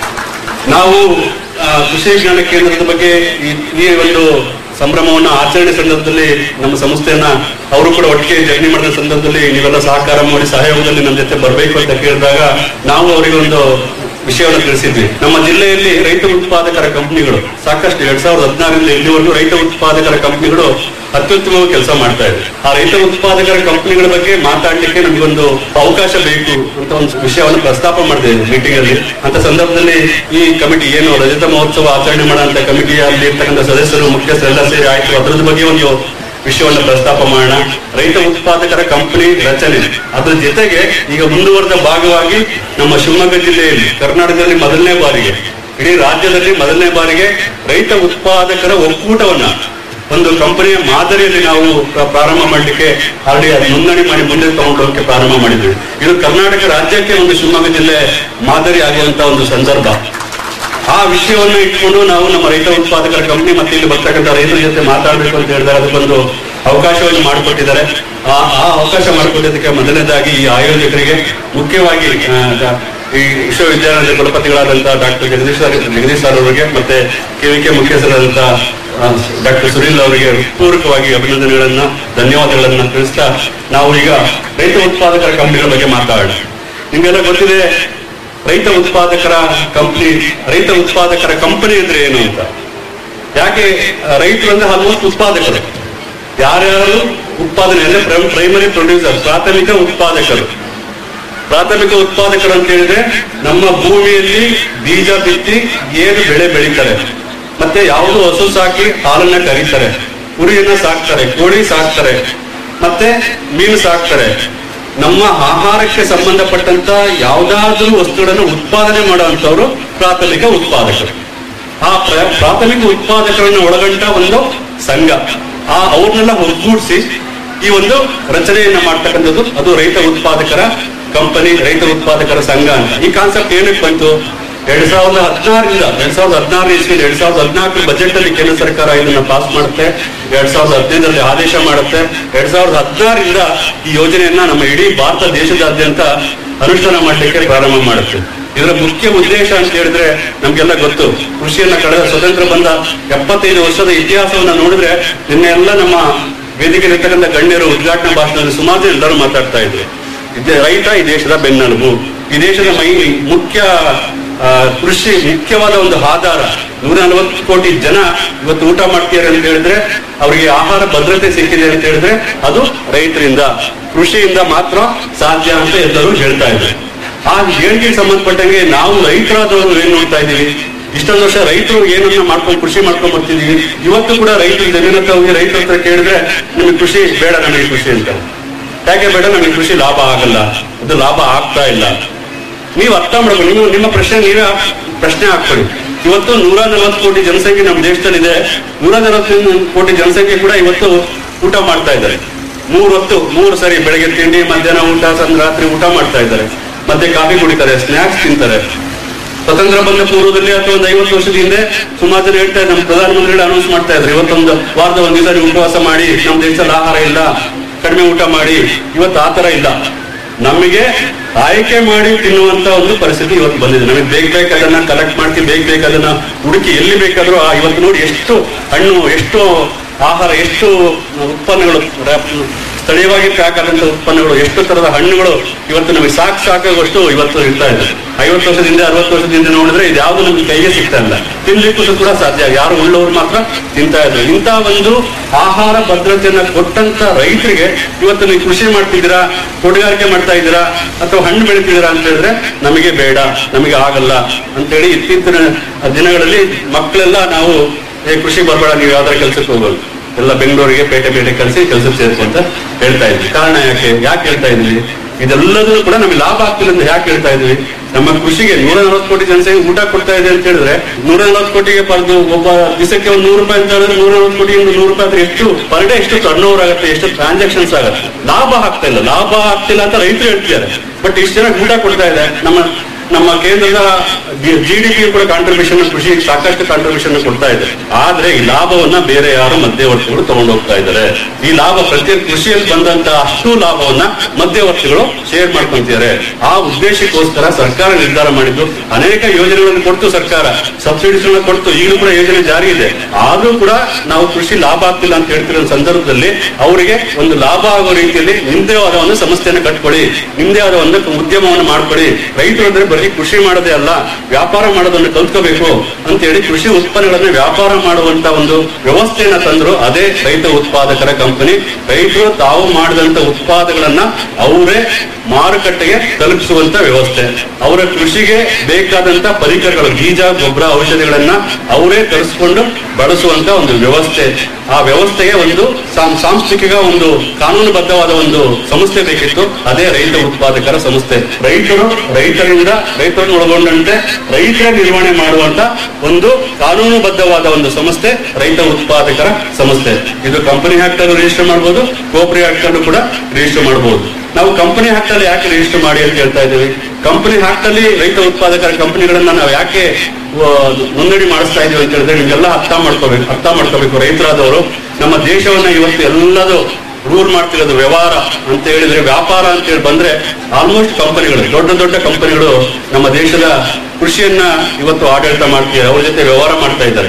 ನಾವು ಆ, ಕೃಷಿ ವಿಜ್ಞಾನ ಕೇಂದ್ರದ ಬಗ್ಗೆ ಈ- ಈ ಒಂದು ಸಂಭ್ರಮವನ್ನ ಆಚರಣೆ ಸಂದರ್ಭದಲ್ಲಿ ನಮ್ಮ ಸಂಸ್ಥೆಯನ್ನ ಅವರು ಕೂಡ ಒಟ್ಟಿಗೆ ಜರ್ನಿ ಮಾಡಿದ ಸಂದರ್ಭದಲ್ಲಿ ನೀವೆಲ್ಲ ಸಹಕಾರ ಮಾಡಿ ಸಹಯೋಗದಲ್ಲಿ ನಮ್ಮ ಜೊತೆ ಬರಬೇಕು ಅಂತ ಕೇಳಿದಾಗ ನಾವು ಅವರಿಗೆ ಒಂದು ವಿಷಯವನ್ನು ತಿಳಿಸಿದ್ವಿ ನಮ್ಮ ಜಿಲ್ಲೆಯಲ್ಲಿ ರೈತ ಉತ್ಪಾದಕರ ಕಂಪನಿಗಳು ಸಾಕಷ್ಟು ಎರಡ್ ಸಾವಿರದ ಹದಿನಾರರಿಂದ ಇಲ್ಲಿವರೆಗೂ ರೈತ ಉತ್ಪಾದಕರ ಕಂಪನಿಗಳು ಅತ್ಯುತ್ತಮವಾಗಿ ಕೆಲಸ ಮಾಡ್ತಾ ಇದೆ ಆ ರೈತ ಉತ್ಪಾದಕರ ಕಂಪನಿಗಳ ಬಗ್ಗೆ ಮಾತಾಡ್ಲಿಕ್ಕೆ ನಮಗೊಂದು ಅವಕಾಶ ಬೇಕು ಅಂತ ಒಂದು ವಿಷಯವನ್ನು ಪ್ರಸ್ತಾಪ ಮಾಡಿದೆ ಮೀಟಿಂಗ್ ಅಲ್ಲಿ ಅಂತ ಸಂದರ್ಭದಲ್ಲಿ ಈ ಕಮಿಟಿ ಏನು ರಜತ ಮಹೋತ್ಸವ ಆಚರಣೆ ಮಾಡುವಂತ ಕಮಿಟಿಯಲ್ಲಿ ಇರ್ತಕ್ಕಂಥ ಸದಸ್ಯರು ಮುಖ್ಯಸ್ಥರೆಲ್ಲ ಸೇರಿ ಆಯ್ತು ಅದರದ ಬಗ್ಗೆ ಒಂದು ವಿಷಯವನ್ನು ಪ್ರಸ್ತಾಪ ಮಾಡೋಣ ರೈತ ಉತ್ಪಾದಕರ ಕಂಪನಿ ರಚನೆ ಅದ್ರ ಜೊತೆಗೆ ಈಗ ಮುಂದುವರೆದ ಭಾಗವಾಗಿ ನಮ್ಮ ಶಿವಮೊಗ್ಗ ಜಿಲ್ಲೆಯಲ್ಲಿ ಕರ್ನಾಟಕದಲ್ಲಿ ಮೊದಲನೇ ಬಾರಿಗೆ ಇಡೀ ರಾಜ್ಯದಲ್ಲಿ ಮೊದಲನೇ ಬಾರಿಗೆ ರೈತ ಉತ್ಪಾದಕರ ಒಕ್ಕೂಟವನ್ನ ಒಂದು ಕಂಪನಿಯ ಮಾದರಿಯಲ್ಲಿ ನಾವು ಪ್ರ- ಪ್ರಾರಂಭ ಮಾಡಲಿಕ್ಕೆ ಆಲ್ರೆಡಿ ಅದು ನೋಂದಣಿ ಮಾಡಿ ಮುಂದೆ ತಗೊಂಡು ಹೋಗಕ್ಕೆ ಪ್ರಾರಂಭ ಮಾಡಿದ್ವಿ ಇದು ಕರ್ನಾಟಕ ರಾಜ್ಯಕ್ಕೆ ಒಂದು ಶಿವಮೊಗ್ಗ ಜಿಲ್ಲೆ ಮಾದರಿ ಆಗುವಂತ ಒಂದು ಸಂದರ್ಭ ಆ ವಿಷಯವನ್ನು ಇಟ್ಕೊಂಡು ನಾವು ನಮ್ಮ ರೈತ ಉತ್ಪಾದಕರ ಕಂಪನಿ ಮತ್ತೆ ಇಲ್ಲಿ ಬರ್ತಕ್ಕಂಥ ರೈತರ ಜೊತೆ ಮಾತಾಡಬೇಕು ಅಂತ ಹೇಳಿದಾಗ ಅದಕ್ಕೊಂದು ಅವಕಾಶವನ್ನು ಮಾಡಿಕೊಟ್ಟಿದ್ದಾರೆ ಆ ಆ ಅವಕಾಶ ಮಾಡಿಕೊಟ್ಟಿದ್ದಕ್ಕೆ ಮೊದಲನೇದಾಗಿ ಈ ಆಯೋಜಕರಿಗೆ ಮುಖ್ಯವಾಗಿ ಆ, ಡ- ಈ ವಿಶ್ವವಿದ್ಯಾಲಯದ ಕುಲಪತಿಗಳಾದಂತಹ doctor Jagadish sir Jagadish sir ಅವರಿಗೆ ಮತ್ತೆ ಕೆವಿಕೆ ಮುಖ್ಯಸ್ಥರಾದಂತಹ ಡಾಕ್ಟರ್ ಸುನಿಲ್ ಅವರಿಗೆ ಪೂರಕವಾಗಿ ಅಭಿನಂದನೆಗಳನ್ನ ಧನ್ಯವಾದಗಳನ್ನ ತಿಳಿಸ್ತಾ ನಾವು ಈಗ ರೈತ ಉತ್ಪಾದಕರ ಕಂಪನಿಗಳ ಬಗ್ಗೆ ಮಾತಾಡೋಣ ನಿಮ್ಗೆಲ್ಲ ಗೊತ್ತಿದೆ ರೈತ ಉತ್ಪಾದಕರ ಕಂಪನಿ ರೈತ ಉತ್ಪಾದಕರ ಕಂಪನಿ ಅಂದ್ರೆ ಏನು ಅಂತ ಯಾಕೆ ಆ, ರೈತರು ಅಂದ್ರೆ ಆಲ್ಮೋಸ್ಟ್ ಉತ್ಪಾದಕರು ಯಾರ್ಯಾರು ಉತ್ಪಾದನೆ ಅಂದ್ರೆ ಪ್ರೈಮರಿ ಪ್ರೊಡ್ಯೂಸರ್ ಪ್ರಾಥಮಿಕ ಉತ್ಪಾದಕರು ಪ್ರಾಥಮಿಕ ಉತ್ಪಾದಕರು ಅಂತ ಹೇಳಿದ್ರೆ ನಮ್ಮ ಭೂಮಿಯಲ್ಲಿ ಬೀಜ ಬಿತ್ತಿ ಏನು ಬೆಳೆ ಬೆಳೀತಾರೆ ಮತ್ತೆ ಯಾವುದು ಹಸು ಸಾಕಿ ಹಾಲನ್ನ ಕರೀತಾರೆ ಕುರಿಯನ್ನ ಸಾಕ್ತಾರೆ ಕೋಳಿ ಸಾಕ್ತಾರೆ ಮತ್ತೆ ಮೀನು ಸಾಕ್ತಾರೆ ನಮ್ಮ ಆಹಾರಕ್ಕೆ ಸಂಬಂಧಪಟ್ಟಂತ ಯಾವ್ದಾದ್ರೂ ವಸ್ತುಗಳನ್ನು ಉತ್ಪಾದನೆ ಮಾಡುವಂತವ್ರು ಪ್ರಾಥಮಿಕ ಉತ್ಪಾದಕರು ಆ ಪ್ರ- ಪ್ರಾಥಮಿಕ ಉತ್ಪಾದಕರನ್ನು ಒಳಗೊಂಡ ಒಂದು ಸಂಘ ಆ ಅವ್ರನ್ನೆಲ್ಲ ಒಗ್ಗೂಡಿಸಿ ಈ ಒಂದು ರಚನೆಯನ್ನ ಮಾಡ್ತಕ್ಕಂಥದ್ದು ಅದು ರೈತ ಉತ್ಪಾದಕರ ಕಂಪನಿ ರೈತ ಉತ್ಪಾದಕರ ಸಂಘ ಅಂತ ಈ ಕಾನ್ಸೆಪ್ಟ್ ಏನಕ್ಕೆ ಬಂತು ಎರಡ್ ಸಾವಿರದ ಹದಿನಾರರಿಂದ ಎರಡ್ ಸಾವಿರದ ಹದಿನಾರು ಇಸ್ವಿ ಎರಡ್ ಸಾವಿರದ ಹದಿನಾಲ್ಕು ಬಜೆಟ್ ಅಲ್ಲಿ ಕೇಂದ್ರ ಸರ್ಕಾರ ಇದನ್ನ ಪಾಸ್ ಮಾಡುತ್ತೆ ಎರಡ್ ಸಾವಿರದ ಹದಿನೈದರಲ್ಲಿ ಆದೇಶ ಮಾಡುತ್ತೆ ಎರಡ್ ಸಾವಿರದ ಹದಿನಾರರಿಂದ ಈ ಯೋಜನೆಯನ್ನ ನಮ್ಮ ಇಡೀ ಭಾರತ ದೇಶದಾದ್ಯಂತ ಅನುಷ್ಠಾನ ಮಾಡಲಿಕ್ಕೆ ಪ್ರಾರಂಭ ಮಾಡುತ್ತೆ ಇದರ ಮುಖ್ಯ ಉದ್ದೇಶ ಅಂತ ಹೇಳಿದ್ರೆ ನಮ್ಗೆಲ್ಲ ಗೊತ್ತು ಕೃಷಿಯನ್ನ ಕಳೆದ ಸ್ವತಂತ್ರ ಬಂದ ಎಪ್ಪತ್ತೈದು ವರ್ಷದ ಇತಿಹಾಸವನ್ನ ನೋಡಿದ್ರೆ ನಿನ್ನೆ ಎಲ್ಲ ನಮ್ಮ ವೇದಿಕೆಯಲ್ಲಿರ್ತಕ್ಕಂಥ ಗಣ್ಯರು ಉದ್ಘಾಟನಾ ಭಾಷಣದಲ್ಲಿ ಸುಮಾರು ಜನ ಎಲ್ಲರೂ ಮಾತಾಡ್ತಾ ಇದ್ರು ಇದೆ ರೈತ ಈ ದೇಶದ ಬೆನ್ನೆಲುಬು ಈ ದೇಶದ ಮೈ ಮುಖ್ಯ ಆ, ಕೃಷಿ ಮುಖ್ಯವಾದ ಒಂದು ಆಧಾರ ನೂರ ನಲವತ್ತು ಕೋಟಿ ಜನ ಇವತ್ತು ಊಟ ಮಾಡ್ತಿದ್ದಾರೆ ಅಂತ ಹೇಳಿದ್ರೆ ಅವರಿಗೆ ಆಹಾರ ಭದ್ರತೆ ಸಿಕ್ಕಿದೆ ಅಂತ ಹೇಳಿದ್ರೆ ಅದು ರೈತರಿಂದ ಕೃಷಿಯಿಂದ ಮಾತ್ರ ಸಾಧ್ಯ ಅಂತ ಎಲ್ಲರೂ ಹೇಳ್ತಾ ಇದ್ದಾರೆ ಆ ಹೇಳಿಕೆಗೆ ಸಂಬಂಧಪಟ್ಟಂಗೆ ನಾವು ರೈತರಾದವರು ಏನ್ ನೋಡ್ತಾ ಇದೀವಿ ಇಷ್ಟೊಂದು ವರ್ಷ ರೈತರು ಏನನ್ನ ಮಾಡ್ಕೊಂಡು ಕೃಷಿ ಮಾಡ್ಕೊಂಡ್ ಬರ್ತಿದೀವಿ ಇವತ್ತು ಕೂಡ ರೈತರು ಜಮೀನ ಹತ್ರ ಹೋಗಿ ರೈತರ ಹತ್ರ ಕೇಳಿದ್ರೆ ನಿಮಗೆ ಕೃಷಿ ಬೇಡ ನಮಗೆ ಕೃಷಿ ಅಂತ ಯಾಕೆ ಬೇಡ ನಮಗೆ ಕೃಷಿ ಲಾಭ ಆಗಲ್ಲ ಅದು ಲಾಭ ಆಗ್ತಾ ಇಲ್ಲ ನೀವು ಅರ್ಥ ಮಾಡ್ಕೊಂಡು ನೀವು ನಿಮ್ಮ ಪ್ರಶ್ನೆ ನೀವೇ ಪ್ರಶ್ನೆ ಹಾಕ್ಕೊಳ್ಳಿ ಇವತ್ತು ನೂರ ನಲವತ್ತು ಕೋಟಿ ಜನಸಂಖ್ಯೆ ನಮ್ಮ ದೇಶದಲ್ಲಿದೆ ನೂರ ನಲವತ್ತು ಕೋಟಿ ಜನಸಂಖ್ಯೆ ಕೂಡ ಇವತ್ತು ಊಟ ಮಾಡ್ತಾ ಇದ್ದಾರೆ ಮೂರು ಹೊತ್ತು ಮೂರು ಸರಿ ಬೆಳಗ್ಗೆ ತಿಂಡಿ ಮಧ್ಯಾಹ್ನ ಊಟ ಸಂದ್ರ ರಾತ್ರಿ ಊಟ ಮಾಡ್ತಾ ಇದ್ದಾರೆ ಮತ್ತೆ ಕಾಫಿ ಕುಡಿತಾರೆ ಸ್ನಾಕ್ಸ್ ತಿಂತಾರೆ ಸ್ವತಂತ್ರ ಬಂದ ಪೂರ್ವದಲ್ಲಿ ಅಥವಾ ಒಂದು ಐವತ್ತು ವರ್ಷದ ಹಿಂದೆ ಸುಮಾರು ಜನ ಹೇಳ್ತಾ ಇದ್ದಾರೆ ನಮ್ಮ ಪ್ರಧಾನಮಂತ್ರಿಗಳು ಅನೌನ್ಸ್ ಮಾಡ್ತಾ ಇದ್ರು ಇವತ್ತೊಂದು ವಾರದ ಒಂದ್ ದಿವಸ ನೀವು ಉಪವಾಸ ಮಾಡಿ ನಮ್ಮ ದೇಶದಲ್ಲಿ ಆಹಾರ ಇಲ್ಲ ಕಡಿಮೆ ಊಟ ಮಾಡಿ ಇವತ್ತು ಆ ತರ ಇಲ್ಲ ನಮಗೆ ಆಯ್ಕೆ ಮಾಡಿ ತಿನ್ನುವಂತ ಒಂದು ಪರಿಸ್ಥಿತಿ ಇವತ್ತು ಬಂದಿದೆ ನಮಗೆ ಬೇಗ ಬೇಗ ಅದನ್ನ ಕಲೆಕ್ಟ್ ಮಾಡ್ತೀವಿ ಬೇಗ ಬೇಗ ಅದನ್ನ ಹುಡುಕಿ ಎಲ್ಲಿ ಬೇಕಾದ್ರೂ ಆ ಇವತ್ತು ನೋಡಿ ಎಷ್ಟು ಹಣ್ಣು ಎಷ್ಟು ಆಹಾರ ಎಷ್ಟು ಉತ್ಪನ್ನಗಳು ರ- ಸ್ಥಳೀಯವಾಗಿ ಪ್ಯಾಕ್ ಆದಂತ ಉತ್ಪನ್ನಗಳು ಎಷ್ಟು ತರದ ಹಣ್ಣುಗಳು ಇವತ್ತು ನಮಗೆ ಸಾಕು ಸಾಕಾಗುವಷ್ಟು ಇವತ್ತು ಇರ್ತಾ ಇದೆ ಐವತ್ತು ವರ್ಷದಿಂದ ಅರವತ್ತು ವರ್ಷದಿಂದ ನೋಡಿದ್ರೆ ಇದು ಯಾವ್ದು ನಮ್ಗೆ ಕೈಗೆ ಸಿಗ್ತಾ ಇಲ್ಲ ತಿನ್ಲಿಕ್ಕೂ ಕೂಡ ಸಾಧ್ಯ ಯಾರು ಉಳ್ಳವರು ಮಾತ್ರ ತಿಂತಾ ಇದ್ರು ಇಂಥ ಒಂದು ಆಹಾರ ಭದ್ರತೆಯನ್ನ ಕೊಟ್ಟಂತ ರೈತರಿಗೆ ಇವತ್ತು ನೀವು ಕೃಷಿ ಮಾಡ್ತಿದ್ದೀರಾ ತೋಟಗಾರಿಕೆ ಮಾಡ್ತಾ ಇದ್ದೀರಾ ಅಥವಾ ಹಣ್ಣು ಬೆಳಿತಿದ್ದೀರಾ ಅಂತ ಹೇಳಿದ್ರೆ ನಮಗೆ ಬೇಡ ನಮಗೆ ಆಗಲ್ಲ ಅಂತೇಳಿ ಇತ್ತೀಚಿನ ದಿನಗಳಲ್ಲಿ ಮಕ್ಕಳೆಲ್ಲ ನಾವು ಏ ಕೃಷಿ ಬರಬೇಡ ನೀವು ಯಾವ್ದಾರ ಕೆಲ್ಸಕ್ಕೆ ಹೋಗೋದು ಎಲ್ಲ ಬೆಂಗಳೂರಿಗೆ ಪೇಟೆ ಪೇಟೆ ಕಳಿಸಿ ಕೆಲಸಕ್ಕೆ ಸೇರಿಸಿ ಅಂತ ಹೇಳ್ತಾ ಇದ್ವಿ ಕಾರಣ ಯಾಕೆ ಯಾಕೆ ಹೇಳ್ತಾ ಇದ್ವಿ ಇದೆಲ್ಲದೂ ಕೂಡ ನಮಗೆ ಲಾಭ ಆಗ್ತಿಲ್ಲ ಅಂತ ಯಾಕೆ ಹೇಳ್ತಾ ಇದ್ವಿ ನಮ್ಮ ಕೃಷಿಗೆ ನೂರ ನಲವತ್ತು ಕೋಟಿ ಜನಸಂಖ್ಯೆ ಊಟ ಕೊಡ್ತಾ ಇದೆ ಅಂತ ಹೇಳಿದ್ರೆ ನೂರ ನಲವತ್ತು ಕೋಟಿಗೆ ಪಡೆದು ಒಬ್ಬ ದಿವಸಕ್ಕೆ ಒಂದು ನೂರು ರೂಪಾಯಿ ಅಂತ ಹೇಳಿದ್ರೆ ನೂರ ನಲವತ್ತು ಕೋಟಿ ಒಂದು ನೂರು ರೂಪಾಯಿ ಆದ್ರೆ ಎಷ್ಟು ಪರ್ ಡೇ ಎಷ್ಟು ಟರ್ನ್ ಓವರ್ ಆಗುತ್ತೆ ಎಷ್ಟು ಟ್ರಾನ್ಸಾಕ್ಷನ್ಸ್ ಆಗುತ್ತೆ ಲಾಭ ಆಗ್ತಾ ಇಲ್ಲ ಲಾಭ ಆಗ್ತಿಲ್ಲ ಅಂತ ರೈತರು ಹೇಳ್ತಿದ್ದಾರೆ ಬಟ್ ಇಷ್ಟು ಜನ ಊಟ ಕೊಡ್ತಾ ಇದೆ ನಮ್ಮ ನಮ್ಮ ಕೇಂದ್ರದ ಜಿ ಡಿ ಪಿ ಕೂಡ ಕಾಂಟ್ರಿಬ್ಯೂಷನ್ ಕೃಷಿ ಸಾಕಷ್ಟು ಕಾಂಟ್ರಿಬ್ಯೂಷನ್ ಕೊಡ್ತಾ ಇದೆ ಆದ್ರೆ ಈ ಲಾಭವನ್ನ ಬೇರೆ ಯಾರು ಮಧ್ಯವರ್ತಿಗಳು ತಗೊಂಡು ಹೋಗ್ತಾ ಇದ್ದಾರೆ ಈ ಲಾಭ ಪ್ರತಿ ಕೃಷಿಯಲ್ಲಿ ಬಂದಂತ ಅಷ್ಟು ಲಾಭವನ್ನ ಮಧ್ಯವರ್ತಿಗಳು ಶೇರ್ ಮಾಡ್ಕೊಂತಿದ್ದಾರೆ ಆ ಉದ್ದೇಶಕ್ಕೋಸ್ಕರ ಸರ್ಕಾರ ನಿರ್ಧಾರ ಮಾಡಿದ್ದು ಅನೇಕ ಯೋಜನೆಗಳನ್ನು ಕೊಡ್ತು ಸರ್ಕಾರ ಸಬ್ಸಿಡೀಸ್ ಕೊಡ್ತು ಈಗಲೂ ಕೂಡ ಯೋಜನೆ ಜಾರಿ ಇದೆ ಆದ್ರೂ ಕೂಡ ನಾವು ಕೃಷಿ ಲಾಭ ಆಗ್ತಿಲ್ಲ ಅಂತ ಹೇಳ್ತಿರೋ ಸಂದರ್ಭದಲ್ಲಿ ಅವರಿಗೆ ಒಂದು ಲಾಭ ಆಗೋ ರೀತಿಯಲ್ಲಿ ನಿಮ್ದೇ ಆದ ಒಂದು ಸಂಸ್ಥೆಯನ್ನು ಕಟ್ಕೊಳ್ಳಿ ನಿಮ್ದೇ ಆದ ಒಂದು ಉದ್ಯಮವನ್ನು ಮಾಡ್ಕೊಳ್ಳಿ ರೈತರು ಅಂದ್ರೆ ಬರೀ ಕೃಷಿ ಮಾಡೋದೇ ಅಲ್ಲ ವ್ಯಾಪಾರ ಮಾಡೋದನ್ನು ಕಲ್ತ್ಕೋಬೇಕು ಅಂತ ಹೇಳಿ ಕೃಷಿ ಉತ್ಪನ್ನಗಳನ್ನ ವ್ಯಾಪಾರ ಮಾಡುವಂತ ಒಂದು ವ್ಯವಸ್ಥೆಯನ್ನ ತಂದ್ರು ಅದೇ ರೈತ ಉತ್ಪಾದಕರ ಕಂಪನಿ ರೈತರು ತಾವು ಮಾಡಿದಂತ ಉತ್ಪಾದಗಳನ್ನ ಅವರೇ ಮಾರುಕಟ್ಟೆಗೆ ತಲುಪಿಸುವಂತ ವ್ಯವಸ್ಥೆ ಅವರ ಕೃಷಿಗೆ ಬೇಕಾದಂತ ಪರಿಕರಗಳು ಬೀಜ ಗೊಬ್ಬರ ಔಷಧಿಗಳನ್ನ ಅವರೇ ತರಿಸ್ಕೊಂಡು ಬಳಸುವಂತ ಒಂದು ವ್ಯವಸ್ಥೆ ಆ ವ್ಯವಸ್ಥೆಗೆ ಒಂದು ಸಾಂ- ಸಾಂಸ್ಥಿಕ ಒಂದು ಕಾನೂನುಬದ್ಧವಾದ ಒಂದು ಸಂಸ್ಥೆ ಬೇಕಿತ್ತು ಅದೇ ರೈತ ಉತ್ಪಾದಕರ ಸಂಸ್ಥೆ ರೈತರು ರೈತರಿಂದ ರೈತರನ್ನು ಒಳಗೊಂಡಂತೆ ರೈತರ ನಿರ್ವಹಣೆ ಮಾಡುವಂತ ಒಂದು ಕಾನೂನುಬದ್ಧವಾದ ಒಂದು ಸಂಸ್ಥೆ ರೈತ ಉತ್ಪಾದಕರ ಸಂಸ್ಥೆ ಇದು ಕಂಪನಿ ಹಾಕ್ಟಲ್ಲೂ ರಿಜಿಸ್ಟರ್ ಮಾಡಬಹುದು ಕೋಪರಿ ಹಾಕ್ಟಲ್ಲೂ ಕೂಡ ರಿಜಿಸ್ಟರ್ ಮಾಡಬಹುದು ನಾವು ಕಂಪನಿ ಹಾಕ್ಟಲ್ಲಿ ಯಾಕೆ ರಿಜಿಸ್ಟರ್ ಮಾಡಿ ಅಂತ ಹೇಳ್ತಾ ಇದ್ದೀವಿ ಕಂಪನಿ ಹಾಕ್ಟಲ್ಲಿ ರೈತ ಉತ್ಪಾದಕರ ಕಂಪನಿಗಳನ್ನ ನಾವು ಯಾಕೆ ಆ, ನೋಂದಣಿ ಮಾಡಿಸ್ತಾ ಇದೀವಿ ಅಂತ ಹೇಳಿದ್ರೆ ನಿಮ್ಗೆಲ್ಲ ಅರ್ಥ ಮಾಡ್ಕೋಬೇಕು ಅರ್ಥ ಮಾಡ್ಕೋಬೇಕು ರೈತರಾದವರು ನಮ್ಮ ದೇಶವನ್ನ ಇವತ್ತು ಎಲ್ಲದೂ ರೂಲ್ ಮಾಡ್ತಿರೋದು ವ್ಯವಹಾರ ಅಂತ ಹೇಳಿದ್ರೆ ವ್ಯಾಪಾರ ಅಂತ ಹೇಳಿ ಬಂದ್ರೆ ಆಲ್ಮೋಸ್ಟ್ ಕಂಪನಿಗಳು ದೊಡ್ಡ ದೊಡ್ಡ ಕಂಪನಿಗಳು ನಮ್ಮ ದೇಶದ ಕೃಷಿಯನ್ನ ಇವತ್ತು ಆಡಳಿತ ಮಾಡ್ತಿದ್ದಾರೆ ಅವ್ರ ಜೊತೆ ವ್ಯವಹಾರ ಮಾಡ್ತಾ ಇದ್ದಾರೆ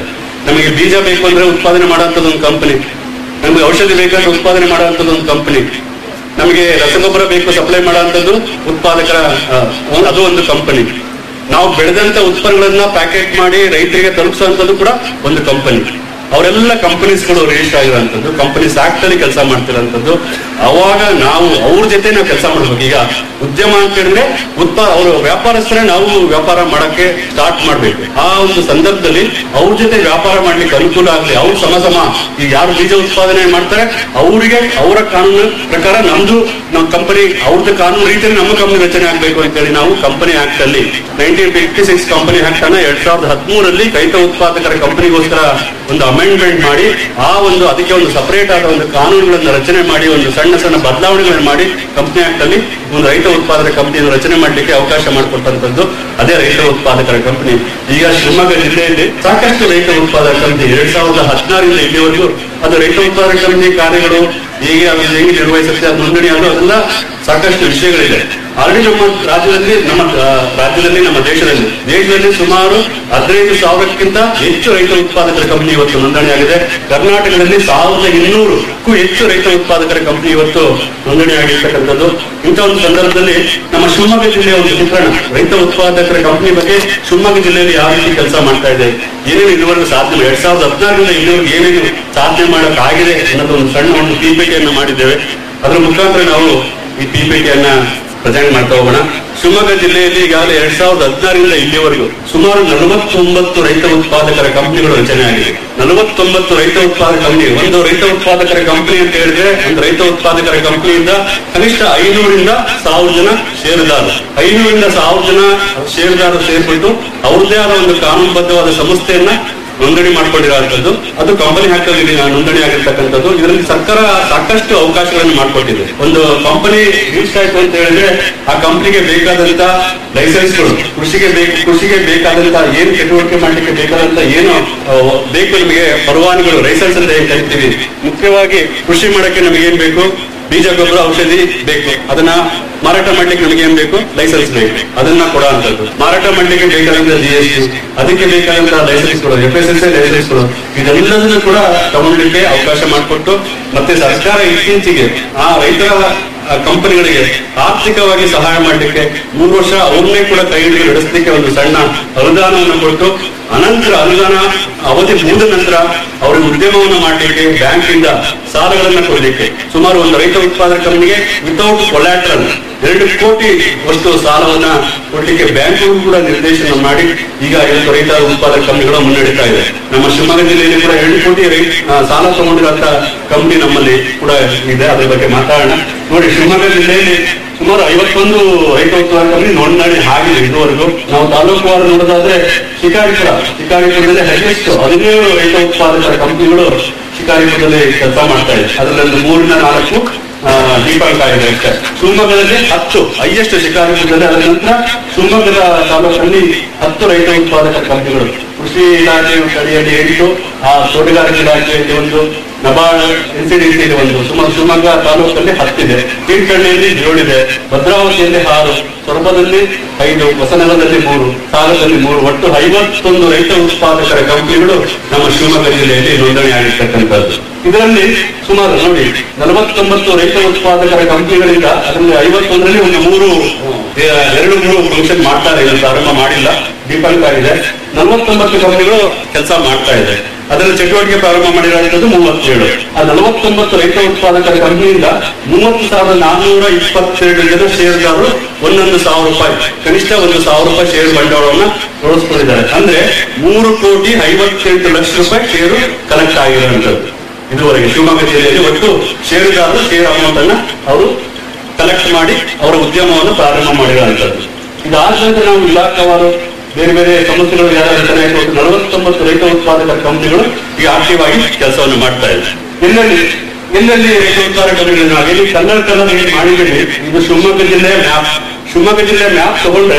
ನಮಗೆ ಬೀಜ ಬೇಕು ಅಂದ್ರೆ ಉತ್ಪಾದನೆ ಮಾಡುವಂತದ್ದು ಒಂದು ಕಂಪನಿ ನಮಗೆ ಔಷಧಿ ಬೇಕಂದ್ರೆ ಉತ್ಪಾದನೆ ಮಾಡುವಂತದ್ದು ಒಂದು ಕಂಪನಿ ನಮಗೆ ರಸಗೊಬ್ಬರ ಬೇಕು ಸಪ್ಲೈ ಮಾಡುವಂತದ್ದು ಉತ್ಪಾದಕರ ಆ, ಒಂದು- ಅದು ಒಂದು ಕಂಪನಿ ನಾವು ಬೆಳೆದಂತ ಉತ್ಪನ್ನಗಳನ್ನ ಪ್ಯಾಕೆಟ್ ಮಾಡಿ ರೈತರಿಗೆ ತಲುಪಿಸುವಂತದ್ದು ಕೂಡ ಒಂದು ಕಂಪನಿ ಅವರೆಲ್ಲ ಕಂಪನೀಸ್ಗಳು ರಿಜಿಸ್ಟರ್ ಆಗಿರೋಂಥದ್ದು ಕಂಪನೀಸ್ ಆಕ್ಟ್ ಅಲ್ಲಿ ಕೆಲಸ ಮಾಡ್ತಿರೋಂಥದ್ದು ಅವಾಗ ನಾವು ಅವ್ರ ಜೊತೆ ನಾವು ಕೆಲಸ ಮಾಡ್ಬೇಕು ಈಗ ಉದ್ಯಮ ಅಂತ ಹೇಳಿದ್ರೆ ಉತ್ಪಾ ಅವರು ವ್ಯಾಪಾರಸ್ಥರೇ ನಾವು ವ್ಯಾಪಾರ ಮಾಡಕ್ಕೆ ಸ್ಟಾರ್ಟ್ ಮಾಡ್ಬೇಕು ಆ ಒಂದು ಸಂದರ್ಭದಲ್ಲಿ ಅವ್ರ ಜೊತೆ ವ್ಯಾಪಾರ ಮಾಡ್ಲಿಕ್ಕೆ ಅನುಕೂಲ ಆಗಲಿ ಅವ್ರು ಸಮ ಸಮ ಈಗ ಯಾರು ಬೀಜ ಉತ್ಪಾದನೆ ಮಾಡ್ತಾರೆ ಅವರಿಗೆ ಅವರ ಕಾನೂನು ಪ್ರಕಾರ ನಮ್ದು ನಮ್ಮ ಕಂಪನಿ ಅವ್ರದ್ದು ಕಾನೂನು ರೀತಿಯಲ್ಲಿ ನಮ್ಮ ಕಂಪನಿ ರಚನೆ ಆಗ್ಬೇಕು ಅಂತೇಳಿ ನಾವು ಕಂಪನಿ ಆಕ್ಟ್ ಅಲ್ಲಿ nineteen fifty six company act ಅನ್ನ ಎರಡ್ ಸಾವಿರದ ಹದಿಮೂರಲ್ಲಿ ರೈತ ಉತ್ಪಾದಕರ ಕಂಪನಿಗೋಸ್ಕರ ಒಂದು ಅಮೆಂಡ್ಮೆಂಟ್ ಮಾಡಿ ಆ ಒಂದು ಅದಕ್ಕೆ ಒಂದು ಸಪರೇಟ್ ಆದ ಒಂದು ಕಾನೂನುಗಳನ್ನು ರಚನೆ ಮಾಡಿ ಒಂದು ಸಣ್ಣ ಸಣ್ಣ ಬದಲಾವಣೆಗಳನ್ನು ಮಾಡಿ ಕಂಪನಿ ಆಕ್ಟ್ ಅಲ್ಲಿ ಒಂದು ರೈತ ಉತ್ಪಾದಕ ಕಂಪನಿಯನ್ನು ರಚನೆ ಮಾಡಲಿಕ್ಕೆ ಅವಕಾಶ ಮಾಡಿಕೊಟ್ಟಂತದ್ದು ಅದೇ ರೈತ ಉತ್ಪಾದಕರ ಕಂಪನಿ ಈಗ ಶಿವಮೊಗ್ಗ ಜಿಲ್ಲೆಯಲ್ಲಿ ಸಾಕಷ್ಟು ರೈತ ಉತ್ಪಾದಕ ಕಂಪನಿ ಎರಡ್ ಸಾವಿರದ ಹದಿನಾರರಿಂದ ಇಲ್ಲಿವರೆಗೂ ಅದು ರೈತ ಉತ್ಪಾದಕ ಕಂಪನಿ ಕಾರ್ಯಗಳು ಹೇಗೆ ಅದು ಹೇಗೆ ನಿರ್ವಹಿಸುತ್ತೆ ಅದು ನೋಂದಣಿ ಅದು ಅದೆಲ್ಲ ಸಾಕಷ್ಟು ವಿಷಯಗಳಿದೆ ಆಲ್ರೆಡಿ ನಮ್ಮ ರಾಜ್ಯದಲ್ಲಿ ನಮ್ಮ ಆ, ರಾಜ್ಯದಲ್ಲಿ ನಮ್ಮ ದೇಶದಲ್ಲಿ ದೇಶದಲ್ಲಿ ಸುಮಾರು ಹದಿನೈದು ಸಾವಿರಕ್ಕಿಂತ ಹೆಚ್ಚು ರೈತ ಉತ್ಪಾದಕರ ಕಂಪನಿ ಇವತ್ತು ನೋಂದಣಿಯಾಗಿದೆ ಕರ್ನಾಟಕದಲ್ಲಿ ಸಾವಿರದ ಇನ್ನೂರಕ್ಕೂ ಹೆಚ್ಚು ರೈತ ಉತ್ಪಾದಕರ ಕಂಪನಿ ಇವತ್ತು ನೋಂದಣಿ ಆಗಿರ್ತಕ್ಕಂಥದ್ದು ಇಂಥ ಒಂದು ಸಂದರ್ಭದಲ್ಲಿ ನಮ್ಮ ಶಿವಮೊಗ್ಗ ಜಿಲ್ಲೆಯ ಒಂದು ಚಿತ್ರಣ ರೈತ ಉತ್ಪಾದಕರ ಕಂಪನಿ ಬಗ್ಗೆ ಶಿವಮೊಗ್ಗ ಜಿಲ್ಲೆಯಲ್ಲಿ ಯಾವ ರೀತಿ ಕೆಲಸ ಮಾಡ್ತಾ ಇದೆ ಏನೇನು ಇದುವರೆಗೂ ಸಾಧನೆ ಎರಡ್ ಸಾವಿರದ ಹದಿನಾರರಿಂದ ಇಲ್ಲಿವರೆಗೂ ಏನೇನು ಸಾಧನೆ ಮಾಡಕ್ ಆಗಿದೆ ಅನ್ನೋದು ಒಂದು ಸಣ್ಣ ಒಂದು ಪಿಪಿಟಿಯನ್ನು ಮಾಡಿದ್ದೇವೆ ಅದರ ಮುಖಾಂತರ ನಾವು ಈ ಪಿಪಿಟಿಯನ್ನ ಪ್ರೆಸೆಂಟ್ ಮಾಡ್ತಾ ಹೋಗೋಣ ಶಿವಮೊಗ್ಗ ಜಿಲ್ಲೆಯಲ್ಲಿ ಈಗಾಗಲೇ ಎರಡ್ ಸಾವಿರದ ಹದಿನಾರರಿಂದ ಇಲ್ಲಿವರೆಗೂ ಸುಮಾರು ನಲವತ್ತೊಂಬತ್ತು ರೈತ ಉತ್ಪಾದಕರ ಕಂಪನಿಗಳು ರಚನೆ ಆಗಿದೆ ನಲವತ್ತೊಂಬತ್ತು ರೈತ ಉತ್ಪಾದಕ ಕಂಪನಿ ಒಂದು ರೈತ ಉತ್ಪಾದಕರ ಕಂಪನಿ ಅಂತ ಹೇಳಿದ್ರೆ ಒಂದು ರೈತ ಉತ್ಪಾದಕರ ಕಂಪನಿಯಿಂದ ಕನಿಷ್ಠ ಐನೂರಿಂದ ಸಾವಿರ ಜನ ಷೇರುದಾರರು ಐನೂರಿಂದ ಸಾವಿರ ಜನ ಷೇರುದಾರರು ಸೇರ್ಬಿಟ್ಟು ಅವ್ರದ್ದೇ ಆದ ಒಂದು ಕಾನೂನುಬದ್ಧವಾದ ಸಂಸ್ಥೆಯನ್ನ ನೋಂದಣಿ ಮಾಡ್ಕೊಂಡಿರುವಂತದ್ದು ಅದು ಕಂಪನಿ ಹಕ್ಕಲ್ಲಿ ನೋಂದಣಿ ಆಗಿರ್ತಕ್ಕಂಥದ್ದು ಇದರಲ್ಲಿ ಸರ್ಕಾರ ಸಾಕಷ್ಟು ಅವಕಾಶಗಳನ್ನು ಮಾಡಿಕೊಟ್ಟಿದೆ ಒಂದು ಕಂಪನಿ ರಿಜಿಸ್ಟರ್ ಆಯ್ತು ಅಂತ ಹೇಳಿದ್ರೆ ಆ ಕಂಪನಿಗೆ ಬೇಕಾದಂತ ಲೈಸೆನ್ಸ್ಗಳು ಕೃಷಿಗೆ ಬೇಕು ಕೃಷಿಗೆ ಬೇಕಾದಂತ ಏನು ಚಟುವಟಿಕೆ ಮಾಡ್ಲಿಕ್ಕೆ ಬೇಕಾದಂತ ಏನು ಆ, ಬೇಕು ನಮಗೆ ಪರವಾನಗಿಗಳು ಲೈಸೆನ್ಸ್ ಅಂತ ಏನ್ ಕರಿತೀವಿ ಮುಖ್ಯವಾಗಿ ಕೃಷಿ ಮಾಡಕ್ಕೆ ನಮಗೆ ಏನ್ ಬೇಕು ಬೀಜ ಗೊಬ್ಬರ ಔಷಧಿ ಬೇಕು ಅದನ್ನ ಮಾರಾಟ ಮಾಡ್ಲಿಕ್ಕೆ ನಮಗೆ ಏನ್ ಬೇಕು ಲೈಸೆನ್ಸ್ ಬೇಕು ಅದನ್ನ ಕೊಡೋ ಅಂತದ್ದು ಮಾರಾಟ ಮಾಡ್ಲಿಕ್ಕೆ ಬೇಕಾದಂತ ಜಿ ಎಸ್ ಟಿ ಅದಕ್ಕೆ ಬೇಕಾದಂತ ಲೈಸೆನ್ಸ್ ಕೊಡೋದು ಎಫ್ ಎಸ್ ಎಸ್ ಲೈಸೆನ್ಸ್ ಕೊಡೋದು ಇದೆಲ್ಲದನ್ನು ಕೂಡ ತಗೊಳ್ಳಿಕ್ಕೆ ಅವಕಾಶ ಮಾಡಿಕೊಟ್ಟು ಮತ್ತೆ ಸರ್ಕಾರ ಇತ್ತೀಚೆಗೆ ಆ ರೈತರ ಆ ಕಂಪನಿಗಳಿಗೆ ಆರ್ಥಿಕವಾಗಿ ಸಹಾಯ ಮಾಡಲಿಕ್ಕೆ ಮೂರು ವರ್ಷ ಅವ್ರನ್ನೇ ಕೂಡ ಕೈ ಹಿಡಿದು ನಡೆಸಲಿಕ್ಕೆ ಒಂದು ಸಣ್ಣ ಅನುದಾನವನ್ನು ಕೊಟ್ಟು ಅನಂತರ ಅನುದಾನ ಅವಧಿ ಮುಗಿದ ನಂತರ ಅವರಿಗೆ ಉದ್ಯಮವನ್ನು ಮಾಡಲಿಕ್ಕೆ ಬ್ಯಾಂಕ್ ಇಂದ ಸಾಲಗಳನ್ನ ಕೊಡಲಿಕ್ಕೆ ಸುಮಾರು ಒಂದು ರೈತ ಉತ್ಪಾದಕ ಕಂಪನಿಗೆ ವಿತೌಟ್ ಕೊಲ್ಯಾಟ್ರಲ್ ಎರಡು ಕೋಟಿ ವಸ್ತು ಸಾಲವನ್ನ ಕೊಡ್ಲಿಕ್ಕೆ ಬ್ಯಾಂಕ್ಗಳು ಕೂಡ ನಿರ್ದೇಶನ ಮಾಡಿ ಈಗ ಇವತ್ತು ರೈತ ಉತ್ಪಾದಕ ಕಂಪನಿಗಳು ಮುನ್ನಡೀತಾ ಇದೆ ನಮ್ಮ ಶಿವಮೊಗ್ಗ ಜಿಲ್ಲೆಯಲ್ಲಿ ಕೂಡ ಎರಡು ಕೋಟಿ ರೈತ ಆ, ಸಾಲ ತಗೊಂಡಿರುವಂತ ಕಂಪನಿ ನಮ್ಮಲ್ಲಿ ಕೂಡ ಇದೆ ಅದ್ರ ಬಗ್ಗೆ ಮಾತಾಡೋಣ ನೋಡಿ ಶಿವಮೊಗ್ಗ ಜಿಲ್ಲೆಯಲ್ಲಿ ಸುಮಾರು ಐವತ್ತೊಂದು ರೈತ ಉತ್ಪಾದಕ ಕಂಪನಿ ನೋಂದಣಿ ಆಗಿದೆ ಇದುವರೆಗೂ ನಾವು ತಾಲೂಕುವಾರು ನೋಡೋದಾದ್ರೆ ಶಿಕಾರಿಪುರ ಶಿಕಾರಿಪುರದಲ್ಲಿ ಹೈಯೆಸ್ಟ್ ಹದಿನೇಳು ರೈತ ಉತ್ಪಾದಕರ ಕಂಪನಿಗಳು ಶಿಕಾರಿಪುರದಲ್ಲಿ ಕೆಲಸ ಮಾಡ್ತಾ ಇದೆ ಅದರಲ್ಲಿ ಒಂದು ಮೂರರಿಂದ ನಾಲ್ಕು ಆ, ದೀಪಾಂಕ ಇದೆ ಅಷ್ಟೇ ಶಿವಮೊಗ್ಗದಲ್ಲಿ ಹತ್ತು ಹೈಯೆಸ್ಟ್ ಶಿಕಾರಿಪುರದಲ್ಲಿ ಅದರ ನಂತರ ಶಿವಮೊಗ್ಗದ ತಾಲೂಕಲ್ಲಿ ಹತ್ತು ರೈತ ಉತ್ಪಾದಕ ಕಂಪನಿಗಳು ಕೃಷಿ ಇಲಾಖೆ ಅಡಿಯಲ್ಲಿ ಎಂಟು ಆ ತೋಟಗಾರಿಕೆ ಇಲಾಖೆಯಲ್ಲಿ ಒಂದು ನಬಾರ್ಡ್ ಎನ್ಸಿಡಿಸಿಯಲ್ಲಿ ಒಂದು ಸುಮಾರು ಶಿವಮೊಗ್ಗ ತಾಲೂಕಲ್ಲಿ ಹತ್ತಿದೆ ತೀರ್ಥಹಳ್ಳಿಯಲ್ಲಿ ಏಳಿದೆ ಭದ್ರಾವತಿಯಲ್ಲಿ ಆರು ಸೊರಬದಲ್ಲಿ ಐದು ಹೊಸನಗರದಲ್ಲಿ ಮೂರು ಸಾಗರದಲ್ಲಿ ಮೂರು ಒಟ್ಟು ಐವತ್ತೊಂದು ರೈತ ಉತ್ಪಾದಕರ ಕಂಪನಿಗಳು ನಮ್ಮ ಶಿವಮೊಗ್ಗ ಜಿಲ್ಲೆಯಲ್ಲಿ ನೋಂದಣಿ ಆಗಿರ್ತಕ್ಕಂಥದ್ದು ಇದರಲ್ಲಿ ಸುಮಾರು ನೋಡಿ ನಲವತ್ತೊಂಬತ್ತು ರೈತ ಉತ್ಪಾದಕರ ಕಂಪನಿಗಳಿಂದ ಅದರಲ್ಲಿ ಐವತ್ತೊಂದರಲ್ಲಿ ಒಂದು ಮೂರು ಆ, ಎರಡು ಮೂರು ಫಂಕ್ಷನ್ ಮಾಡ್ತಾರೆ ಇವತ್ತು ಪ್ರಾರಂಭ ಮಾಡಿಲ್ಲ ದೀಪಾಂಕ ಇದೆ ನಲವತ್ತೊಂಬತ್ತು ಕಂಪನಿಗಳು ಕೆಲಸ ಮಾಡ್ತಾ ಇದೆ ಅದರ ಚಟುವಟಿಕೆ ಪ್ರಾರಂಭ ಮಾಡಿರುವಂತದ್ದು ಮೂವತ್ತೇಳು ಆ ನಲವತ್ತೊಂಬತ್ತು ರೈತ ಉತ್ಪಾದಕರ ಕಂಪನಿಯಿಂದ ಮೂವತ್ತು ಸಾವಿರದ ನಾನ್ನೂರ ಇಪ್ಪತ್ತೆರಡು ಜನ ಷೇರುದಾರರು ಒಂದೊಂದು ಸಾವಿರ ರೂಪಾಯಿ ಕನಿಷ್ಠ ಒಂದು ಸಾವಿರ ರೂಪಾಯಿ ಷೇರು ಬಂಡವಾಳವನ್ನ ತೊಡಗಿಸ್ಕೊಂಡಿದ್ದಾರೆ ಅಂದ್ರೆ ಮೂರು ಕೋಟಿ ಐವತ್ತೆಂಟು ಲಕ್ಷ ರೂಪಾಯಿ ಷೇರು ಕಲೆಕ್ಟ್ ಆಗಿರುವಂತದ್ದು ಇದುವರೆಗೆ ಶಿವಮೊಗ್ಗ ಜಿಲ್ಲೆಯಲ್ಲಿ ಒಟ್ಟು ಷೇರುದಾರರು ಷೇರ್ ಅಮೌಂಟ್ ಅನ್ನ ಅವರು ಕಲೆಕ್ಟ್ ಮಾಡಿ ಅವರ ಉದ್ಯಮವನ್ನು ಪ್ರಾರಂಭ ಮಾಡಿರುವಂತದ್ದು ಇದಾದ ನಂತರ ನಾವು ಇಲಾಖಾವಾರು ಬೇರೆ ಬೇರೆ ಸಂಸ್ಥೆಗಳು ಯಾರು ರಚನೆ ಆಯ್ತು ಒಟ್ಟು ನಲವತ್ತೊಂಬತ್ತು ರೈತ ಉತ್ಪಾದಕ ಕಂಪನಿಗಳು ಈಗ ಆಕ್ಟಿವ್ ಆಗಿ ಕೆಲಸವನ್ನು ಮಾಡ್ತಾ ಇದೆ ಎಲ್ಲೆಲ್ಲಿ ಎಲ್ಲೆಲ್ಲಿ ರೈತ ಉತ್ಪಾದಕ ಕಂಪನಿಗಳು ನಾವಿಲ್ಲಿ ಕನ್ನಡ ಕನ್ನಡ ಏನ್ ಮಾಡಿದ್ದೀವಿ ಇದು ಶಿವಮೊಗ್ಗ ಜಿಲ್ಲೆ ಮ್ಯಾಪ್ ಶಿವಮೊಗ್ಗ ಜಿಲ್ಲೆ ಮ್ಯಾಪ್ ತಗೊಂಡ್ರೆ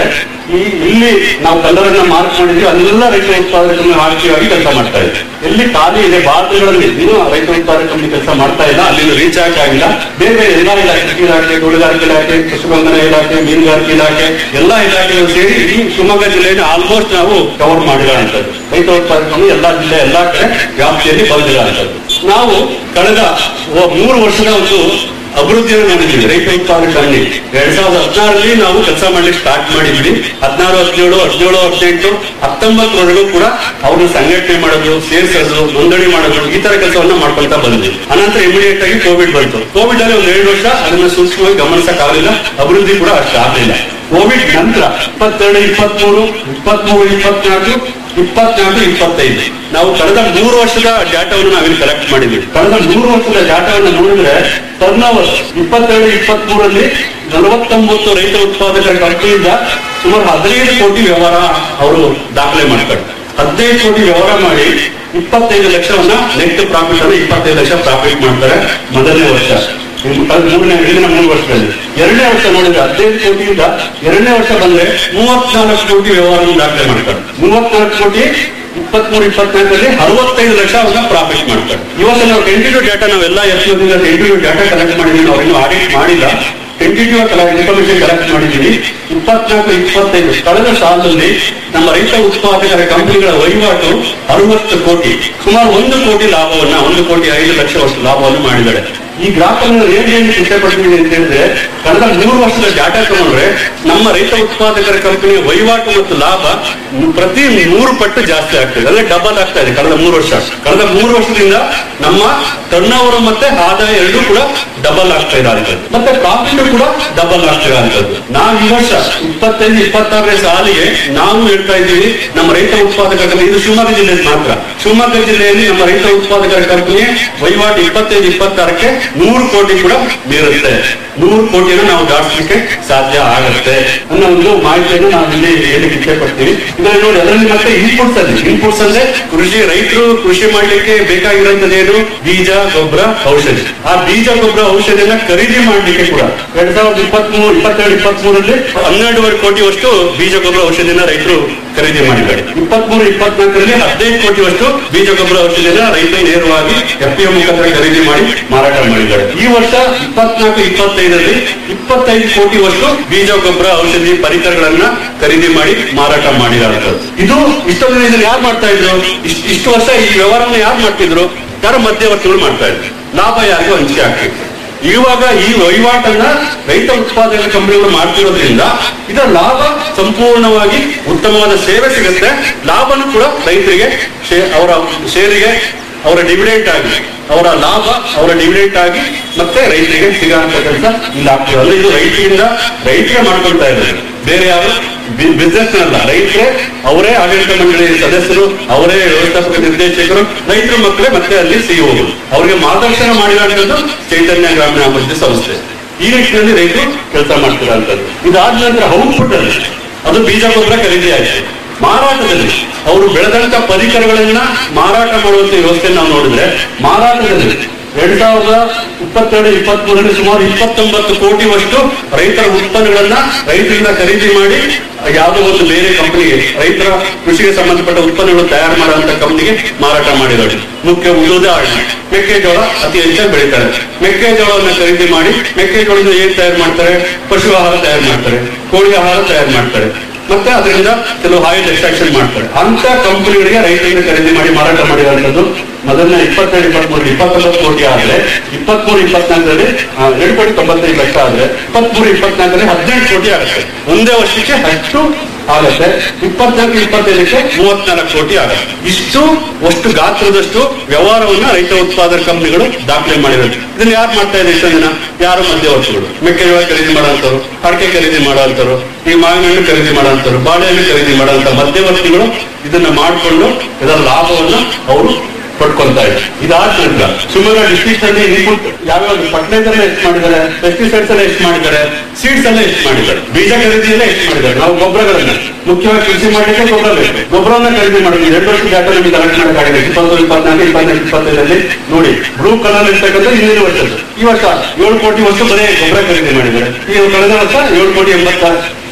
ಈ ಇಲ್ಲಿ ನಾವು ಕಲ್ಲರನ್ನ ಮಾರ್ಕ್ ಮಾಡಿದ್ವಿ ಅಲ್ಲೆಲ್ಲ ರೈತ ಉತ್ಪಾದಕ ಕಂಪನಿ ಆರ್ಥಿಕವಾಗಿ ಕೆಲಸ ಮಾಡ್ತಾ ಇದೆ ಎಲ್ಲಿ ಖಾಲಿ ಇದೆ ಭಾರತಗಳಲ್ಲಿ ಇನ್ನೂ ರೈತ ಉತ್ಪಾದಕ ಕಂಪನಿ ಕೆಲಸ ಮಾಡ್ತಾ ಇಲ್ಲ ಅಲ್ಲಿ ರೀಚ್ ಆಗಿಲ್ಲ ಬೇರೆ ಬೇರೆ ಎಲ್ಲಾ ಇಲಾಖೆ ಕೃಷಿ ಇಲಾಖೆ ತೋಟಗಾರಿಕೆ ಇಲಾಖೆ ಪಶುಪಾಲನಾ ಇಲಾಖೆ ಮೀನುಗಾರಿಕೆ ಇಲಾಖೆ ಎಲ್ಲಾ ಇಲಾಖೆಗಳು ಸೇರಿ ಈ ಶಿವಮೊಗ್ಗ ಜಿಲ್ಲೆಯನ್ನು ಆಲ್ಮೋಸ್ಟ್ ನಾವು ಕವರ್ ಮಾಡಿರೋ ಅಂತದ್ದು ರೈತ ಉತ್ಪಾದಕ ಕಂಪನಿ ಎಲ್ಲಾ ಜಿಲ್ಲೆ ಎಲ್ಲಾ ಕಡೆ ವ್ಯಾಪ್ತಿಯಲ್ಲಿ ಬಂದಿರೋ ಅಂತದ್ದು ನಾವು ಕಳೆದ ಒ- ಮೂರು ವರ್ಷದ ಒಂದು ಅಭಿವೃದ್ಧಿಯನ್ನು ನೋಡಿದ್ವಿ ರೈತ ಉತ್ಪಾದಕ ಕಂಪನಿ ಎರಡ್ ಸಾವಿರದ ಹದಿನಾರರಲ್ಲಿ ನಾವು ಕೆಲಸ ಮಾಡ್ಲಿಕ್ಕೆ ಸ್ಟಾರ್ಟ್ ಮಾಡಿದ್ವಿ ಹದಿನಾರು ಹದಿನೇಳು ಹದಿನೇಳು ಹದಿನೆಂಟು ಹತ್ತೊಂಬತ್ತರವರೆಗೂ ಕೂಡ ಅವ್ರನ್ನ ಸಂಘಟನೆ ಮಾಡೋದು ಸೇರ್ಸೋದು ನೋಂದಣಿ ಮಾಡೋದು ಈ ತರ ಕೆಲಸವನ್ನ ಮಾಡ್ಕೊಳ್ತಾ ಬಂದ್ವಿ ಅನಂತರ ಇಮಿಡಿಯೇಟ್ ಆಗಿ ಕೋವಿಡ್ ಬಂತು ಕೋವಿಡ್ ಅಲ್ಲಿ ಒಂದು ಎರಡು ವರ್ಷ ಅದನ್ನ ಸೂಕ್ಷ್ಮವಾಗಿ ಗಮನಿಸಕ್ ಆಗಲಿಲ್ಲ ಅಭಿವೃದ್ಧಿ ಕೂಡ ಅಷ್ಟು ಆಗಲಿಲ್ಲ ಕೋವಿಡ್ ನಂತರ ಇಪ್ಪತ್ತೆರಡು ಇಪ್ಪತ್ಮೂರು ಇಪ್ಪತ್ಮೂರು ಇಪ್ಪತ್ನಾಲ್ಕು ಇಪ್ಪತ್ನಾಲ್ಕು ಇಪ್ಪತ್ತೈದು ನಾವು ಕಳೆದ ಮೂರು ವರ್ಷದ ಡಾಟಾವನ್ನು ನಾವಿಲ್ಲಿ ಕಲೆಕ್ಟ್ ಮಾಡಿದ್ವಿ ಕಳೆದ ಮೂರು ವರ್ಷದ ಡಾಟಾವನ್ನು ನೋಡಿದ್ರೆ ಟರ್ನ್ ಓವರ್ ಇಪ್ಪತ್ತೆರಡು ಇಪ್ಪತ್ಮೂರಲ್ಲಿ ನಲವತ್ತೊಂಬತ್ತು ರೈತ ಉತ್ಪಾದಕರ ಕಂಪನಿಯಿಂದ ಸುಮಾರು ಹದಿನೈದು ಕೋಟಿ ವ್ಯವಹಾರ ಅವರು ದಾಖಲೆ ಮಾಡ್ತಾರೆ ಹದಿನೈದು ಕೋಟಿ ವ್ಯವಹಾರ ಮಾಡಿ ಇಪ್ಪತ್ತೈದು ಲಕ್ಷವನ್ನ ನೆಟ್ ಪ್ರಾಫಿಟ್ ಅನ್ನು ಇಪ್ಪತ್ತೈದು ಲಕ್ಷ ಪ್ರಾಫಿಟ್ ಮಾಡ್ತಾರೆ ಮೊದಲನೇ ವರ್ಷ ಇನ್ನು ಕಳೆದ ಮೂರನೇ ಹಿಂದಿನ ಮೂರು ವರ್ಷದಲ್ಲಿ ಎರಡನೇ ವರ್ಷ ನೋಡಿದ್ರೆ ಹದಿನೈದು ಕೋಟಿಯಿಂದ ಎರಡನೇ ವರ್ಷ ಬಂದ್ರೆ ಮೂವತ್ನಾಲ್ಕು ಕೋಟಿ ವ್ಯವಹಾರ ದಾಖಲೆ ಮಾಡ್ತಾರೆ ಮೂವತ್ನಾಲ್ಕು ಕೋಟಿ ಇಪ್ಪತ್ಮೂರು ಇಪ್ಪತ್ನಾಲ್ಕರಲ್ಲಿ ಅರವತ್ತೈದು ಲಕ್ಷ ಅವನ್ನ ಪ್ರಾಫಿಟ್ ಮಾಡ್ತಾರೆ ಇವತ್ತು ನಾವು ಟೆಂಟಿಟಿವ್ ಡಾಟಾ ನಾವೆಲ್ಲ ಎಫ್ಒದಿಂದ ಟೆಂಟಿಟಿವ್ ಡಾಟಾ ಕಲೆಕ್ಟ್ ಮಾಡಿದ್ವಿ ನಾವು ಇನ್ನೂ ಆಡಿಟ್ ಮಾಡಿಲ್ಲ ಟೆಂಟಿಟಿವ್ ಇನ್ಫಾರ್ಮೇಶನ್ ಕಲೆಕ್ಟ್ ಮಾಡಿದ್ದೀವಿ ಇಪ್ಪತ್ನಾಲ್ಕು ಇಪ್ಪತ್ತೈದು ಕಳೆದ ಸಾಲದಲ್ಲಿ ನಮ್ಮ ರೈತ ಉತ್ಪಾದಕರ ಕಂಪನಿಗಳ ವಹಿವಾಟು ಅರವತ್ತು ಕೋಟಿ ಸುಮಾರು ಒಂದು ಕೋಟಿ ಲಾಭವನ್ನ ಒಂದು ಕೋಟಿ ಐದು ಲಕ್ಷವಷ್ಟು ಲಾಭವನ್ನು ಮಾಡಿದ್ದಾರೆ ಈ ಗ್ರಾಫನ್ನು ಏನ್ ಏನು ಇಷ್ಟಪಡ್ತೀನಿ ಅಂತ ಹೇಳಿದ್ರೆ ಕಳೆದ ಮೂರು ವರ್ಷದ ಡಾಟಾ ತಗೊಂಡ್ರೆ ನಮ್ಮ ರೈತ ಉತ್ಪಾದಕರ ಕಂಪನಿಯ ವಹಿವಾಟು ಮತ್ತು ಲಾಭ ಪ್ರತಿ ಮೂರು ಪಟ್ಟು ಜಾಸ್ತಿ ಆಗ್ತದೆ ಅಂದ್ರೆ ಡಬಲ್ ಆಗ್ತಾ ಇದೆ ಕಳೆದ ಮೂರು ವರ್ಷ ಕಳೆದ ಮೂರು ವರ್ಷದಿಂದ ನಮ್ಮ ಟರ್ನ್ ಓವರ್ ಮತ್ತೆ ಆದಾಯ ಎರಡೂ ಕೂಡ ಡಬಲ್ ಆಗ್ತಾ ಇರೋಂಥದ್ದು ಮತ್ತೆ ಪ್ರಾಫಿಟ್ ಕೂಡ ಡಬಲ್ ಆಗ್ತಾ ಇರೋಂಥದ್ದು ನಾವು ಈ ವರ್ಷ ಇಪ್ಪತ್ತೈದು ಇಪ್ಪತ್ತಾರನೇ ಸಾಲಿಗೆ ನಾವು ಹೇಳ್ತಾ ಇದ್ದೀವಿ ನಮ್ಮ ರೈತ ಉತ್ಪಾದಕ ಕಂಪನಿ ಇದು ಶಿವಮೊಗ್ಗ ಜಿಲ್ಲೆಯಲ್ಲಿ ಮಾತ್ರ ಶಿವಮೊಗ್ಗ ಜಿಲ್ಲೆಯಲ್ಲಿ ನಮ್ಮ ರೈತ ಉತ್ಪಾದಕರ ಕಂಪನಿ ವಹಿವಾಟು ಇಪ್ಪತ್ತೈದು ಇಪ್ಪತ್ತಾರಕ್ಕೆ ನೂರು ಕೋಟಿ ಕೂಡ ಮೀರುತ್ತೆ ನೂರು ಕೋಟಿಯನ್ನು ನಾವು ದಾಟಿಸಲಿಕ್ಕೆ ಸಾಧ್ಯ ಆಗುತ್ತೆ ಅನ್ನೋ ಒಂದು ಮಾಹಿತಿಯನ್ನು ನಾವು ಇಲ್ಲಿ ಹೇಳಿಕ್ಕೆ ಇಚ್ಛೆ ಪಡ್ತೀವಿ ಇದರಲ್ಲಿ ನೋಡಿ ಅದರಲ್ಲಿ ಮತ್ತೆ ಇನ್ಪುಟ್ಸ್ ಅಲ್ಲಿ ಇನ್ಪುಟ್ಸ್ ಅಂದ್ರೆ ಕೃಷಿ ರೈತರು ಕೃಷಿ ಮಾಡ್ಲಿಕ್ಕೆ ಬೇಕಾಗಿರುವಂತದ್ದೇನು ಬೀಜ ಗೊಬ್ಬರ ಔಷಧಿ ಆ ಬೀಜ ಗೊಬ್ಬರ ಔಷಧಿಯನ್ನ ಖರೀದಿ ಮಾಡ್ಲಿಕ್ಕೆ ಕೂಡ ಎರಡ್ ಸಾವಿರದ ಇಪ್ಪತ್ತ್ ಮೂರು ಇಪ್ಪತ್ತೆರಡು ಇಪ್ಪತ್ತ್ ಮೂರಲ್ಲಿ ಹನ್ನೆರಡುವರೆ ಕೋಟಿಯಷ್ಟು ಬೀಜ ಗೊಬ್ಬರ ಔಷಧಿಯನ್ನ ರೈತರು ಖರೀದಿ ಮಾಡಿದ್ದಾರೆ ಇಪ್ಪತ್ಮೂರು ಇಪ್ಪತ್ನಾಲ್ಕರಲ್ಲಿ ಹದಿನೈದು ಕೋಟಿಯಷ್ಟು ಬೀಜ ಗೊಬ್ಬರ ಔಷಧಿಯನ್ನ ರೈತರು ನೇರವಾಗಿ ಎಫ್ಪಿಎಂ ಮುಖಾಂತರ ಖರೀದಿ ಮಾಡಿ ಮಾರಾಟ ಮಾಡಿದ್ದಾರೆ ಈ ವರ್ಷ ಇಪ್ಪತ್ನಾಲ್ಕು ಇಪ್ಪತ್ತೈದರಲ್ಲಿ ಇಪ್ಪತ್ತೈದು ಕೋಟಿಯಷ್ಟು ಬೀಜ ಗೊಬ್ಬರ ಔಷಧಿ ಪರಿಕರಗಳನ್ನ ಖರೀದಿ ಮಾಡಿ ಮಾರಾಟ ಮಾಡಿದ್ದಾರೆ ಇದು ಇಷ್ಟೊಂದು ಇದನ್ನ ಯಾರು ಮಾಡ್ತಾ ಇದ್ರು ಇಷ್ಟು ಇಷ್ಟು ವರ್ಷ ಈ ವ್ಯವಹಾರವನ್ನು ಯಾರು ಮಾಡ್ತಿದ್ರು ಯಾರು ಮಧ್ಯವರ್ತಿಗಳು ಮಾಡ್ತಾ ಇದ್ರು ಲಾಭ ಯಾರಿಗೂ ಹಂಚಿಕೆ ಆಗ್ತಿತ್ತು ಇವಾಗ ಈ ವಹಿವಾಟನ್ನ ರೈತ ಉತ್ಪಾದಕ ಕಂಪನಿಗಳು ಮಾಡ್ತಿರೋದ್ರಿಂದ ಇದರ ಲಾಭ ಸಂಪೂರ್ಣವಾಗಿ ಉತ್ತಮವಾದ ಸೇವೆ ಸಿಗುತ್ತೆ ಲಾಭನೂ ಕೂಡ ರೈತರಿಗೆ ಶೇ- ಅವರ ಷೇರಿಗೆ ಅವರ ಡಿವಿಡೆಂಟ್ ಆಗಿ ಅವರ ಲಾಭ ಅವರ ಡಿವಿಡೆಂಟ್ ಆಗಿ ಮತ್ತೆ ರೈತರಿಗೆ ಸಿಗೋಂತ ಕೆಲಸ ಇಲ್ಲಿ ಆಗ್ತದೆ ಅಂದ್ರೆ ಇದು ರೈತರಿಂದ ರೈತರೇ ಮಾಡ್ಕೊಳ್ತಾ ಇದ್ದಾರೆ ಬೇರೆ ಯಾರು ಬಿಸ್ನೆಸ್ ಅಲ್ಲ ರೈತರೇ ಅವರೇ ಆಡಳಿತ ಮಂಡಳಿ ಸದಸ್ಯರು ಅವರೇ ವ್ಯವಸ್ಥಾಪಕ ನಿರ್ದೇಶಕರು ರೈತರ ಮಕ್ಕಳೇ ಮತ್ತೆ ಅಲ್ಲಿ ಸಿಇಒಗಳು ಅವರಿಗೆ ಮಾರ್ಗದರ್ಶನ ಮಾಡಿರುವಂತದ್ದು ಚೈತನ್ಯ ಗ್ರಾಮೀಣ ಅಭಿವೃದ್ಧಿ ಸಂಸ್ಥೆ ಈ ನಿಟ್ಟಿನಲ್ಲಿ ರೈತರು ಕೆಲಸ ಮಾಡ್ತಿರೋಂಥದ್ದು ಇದಾದ ನಂತರ ಔಟ್ಪುಟ್ ಅಲ್ಲಿ ಅದು ಬೀಜ ಗೊಬ್ಬರ ಖರೀದಿ ಆಗಿದೆ ಮಾರಾಟದಲ್ಲಿ ಅವರು ಬೆಳೆದಂತ ಪರಿಕರಗಳನ್ನ ಮಾರಾಟ ಮಾಡುವಂತ ವ್ಯವಸ್ಥೆ ನಾವು ನೋಡಿದ್ರೆ ಮಾರಾಟದಲ್ಲಿ ಎರಡ್ ಸಾವಿರದ ಇಪ್ಪತ್ತೆರಡು ಇಪ್ಪತ್ತ್ ಮೂರರಲ್ಲಿ ಸುಮಾರು ಇಪ್ಪತ್ತೊಂಬತ್ತು ಕೋಟಿವಷ್ಟು ರೈತರ ಉತ್ಪನ್ನಗಳನ್ನ ರೈತರಿಂದ ಖರೀದಿ ಮಾಡಿ ಯಾವುದೋ ಒಂದು ಬೇರೆ ಕಂಪನಿಗೆ ರೈತರ ಕೃಷಿಗೆ ಸಂಬಂಧಪಟ್ಟ ಉತ್ಪನ್ನಗಳು ತಯಾರು ಮಾಡುವಂತ ಕಂಪನಿಗೆ ಮಾರಾಟ ಮಾಡಿರೋದು ಮುಖ್ಯ ಉದಾಹರಣೆ ಮೆಕ್ಕೆಜೋಳ ಅತಿ ಹೆಚ್ಚಾಗಿ ಬೆಳೀತಾರೆ ಮೆಕ್ಕೆಜೋಳವನ್ನು ಖರೀದಿ ಮಾಡಿ ಮೆಕ್ಕೆಜೋಳದಿಂದ ಏನ್ ತಯಾರು ಮಾಡ್ತಾರೆ ಪಶು ಆಹಾರ ತಯಾರು ಮಾಡ್ತಾರೆ ಕೋಳಿ ಆಹಾರ ತಯಾರು ಮಾಡ್ತಾರೆ ಮತ್ತೆ ಅದರಿಂದ ಕೆಲವು ಆಯಿಲ್ ಎಕ್ಸ್ಟ್ರಾಕ್ಷನ್ ಮಾಡ್ತಾರೆ ಅಂತ ಕಂಪನಿಗಳಿಗೆ ರೈತರಿಂದ ಖರೀದಿ ಮಾಡಿ ಮಾರಾಟ ಮಾಡಿರುವಂತದ್ದು ಮೊದಲನೇ ಇಪ್ಪತ್ತೆರಡು ಇಪ್ಪತ್ಮೂರು ಇಪ್ಪತ್ತೊಂಬತ್ತು ಕೋಟಿ ಆದ್ರೆ ಇಪ್ಪತ್ಮೂರು ಇಪ್ಪತ್ನಾಲ್ಕರಲ್ಲಿ ಆ, ಎರಡು ಕೋಟಿ ತೊಂಬತ್ತೈದು ಲಕ್ಷ ಆದ್ರೆ ಇಪ್ಪತ್ಮೂರು ಇಪ್ಪತ್ನಾಲ್ಕರಲ್ಲಿ ಹದಿನೆಂಟು ಕೋಟಿ ಆಗುತ್ತೆ ಒಂದೇ ವರ್ಷಕ್ಕೆ ಅಷ್ಟು ಆಗುತ್ತೆ ಇಪ್ಪತ್ನಾಲ್ಕು ಇಪ್ಪತ್ತೈದಕ್ಕೆ ಮೂವತ್ನಾಲ್ಕು ಕೋಟಿ ಆಗುತ್ತೆ ಇಷ್ಟು ಅಷ್ಟು ಗಾತ್ರದಷ್ಟು ವ್ಯವಹಾರವನ್ನ ರೈತ ಉತ್ಪಾದಕ ಕಂಪನಿಗಳು ದಾಖಲೆ ಮಾಡಿರೋದು ಇದನ್ನ ಯಾರು ಮಾಡ್ತಾ ಇದ್ದಾರೆ ಇಷ್ಟು ದಿನ ಯಾರು ಮಧ್ಯವರ್ತಿಗಳು ಮೆಕ್ಕೆಜೋಳ ಖರೀದಿ ಮಾಡೋಂಥವ್ರು ಅಡಕೆ ಖರೀದಿ ಮಾಡೋಂಥವ್ರು ಈ ಮಾವಿನ ಹಣ್ಣು ಖರೀದಿ ಮಾಡೋಂಥವ್ರು ಬಾಳೆಹಣ್ಣು ಖರೀದಿ ಮಾಡೋಂಥ ಮಧ್ಯವರ್ತಿಗಳು ಇದನ್ನ ಮಾಡಿಕೊಂಡು ಇದರ ಲಾಭವನ್ನು ಅವರು ಪಡ್ಕೊಂತಾ ಇದ್ದಾರೆ ಇದಾದ ನಂತರ ಶಿವಮೊಗ್ಗ ಡಿಸ್ಟ್ರಿಕ್ಟ್ ಅಲ್ಲಿ ಇನ್ಪುಟ್ ಯಾವ್ಯಾವ ಫರ್ಟಿಲೈಸರ್ ಎಷ್ಟು ಮಾಡಿದ್ದಾರೆ ಪೆಸ್ಟಿಸೈಡ್ಸ್ ಎಲ್ಲ ಎಷ್ಟು ಮಾಡಿದ್ದಾರೆ ಸೀಡ್ಸ್ ಎಲ್ಲ ಎಷ್ಟು ಮಾಡಿದ್ದಾರೆ ಬೀಜ ಖರೀದಿಯಲ್ಲ ಎಷ್ಟು ಮಾಡಿದ್ದಾರೆ ನಾವು ಗೊಬ್ಬರಗಳನ್ನ ಮುಖ್ಯವಾಗಿ ಕೃಷಿ ಮಾಡಲಿಕ್ಕೆ ಗೊಬ್ಬರ ಬೇಕು ಗೊಬ್ಬರವನ್ನ ಖರೀದಿ ಮಾಡಿದ್ವಿ ಎರಡು ವರ್ಷ ಡಾಟಾ ನಮಗೆ ಕಲೆಕ್ಟ್ ಮಾಡಕ್ಕಾಗಿದೆ ಇಪ್ಪತ್ತೊಂದು ಇಪ್ಪತ್ನಾಲ್ಕು ಇಪ್ಪತ್ತೈದು ಇಪ್ಪತ್ತೈದರಲ್ಲಿ ನೋಡಿ ಬ್ಲೂ ಕಲರ್ ಇರ್ತಕ್ಕಂಥ ಹಿಂದಿನ ವರ್ಷದ್ದು ಈ ವರ್ಷ ಏಳು ಕೋಟಿ ವಸ್ತು ಬರೀ ಗೊಬ್ಬರ ಖರೀದಿ ಮಾಡಿದ್ದಾರೆ ಈ ಕಳೆದ ವರ್ಷ ಏಳು ಕೋಟಿ ಎಂಬತ್ತ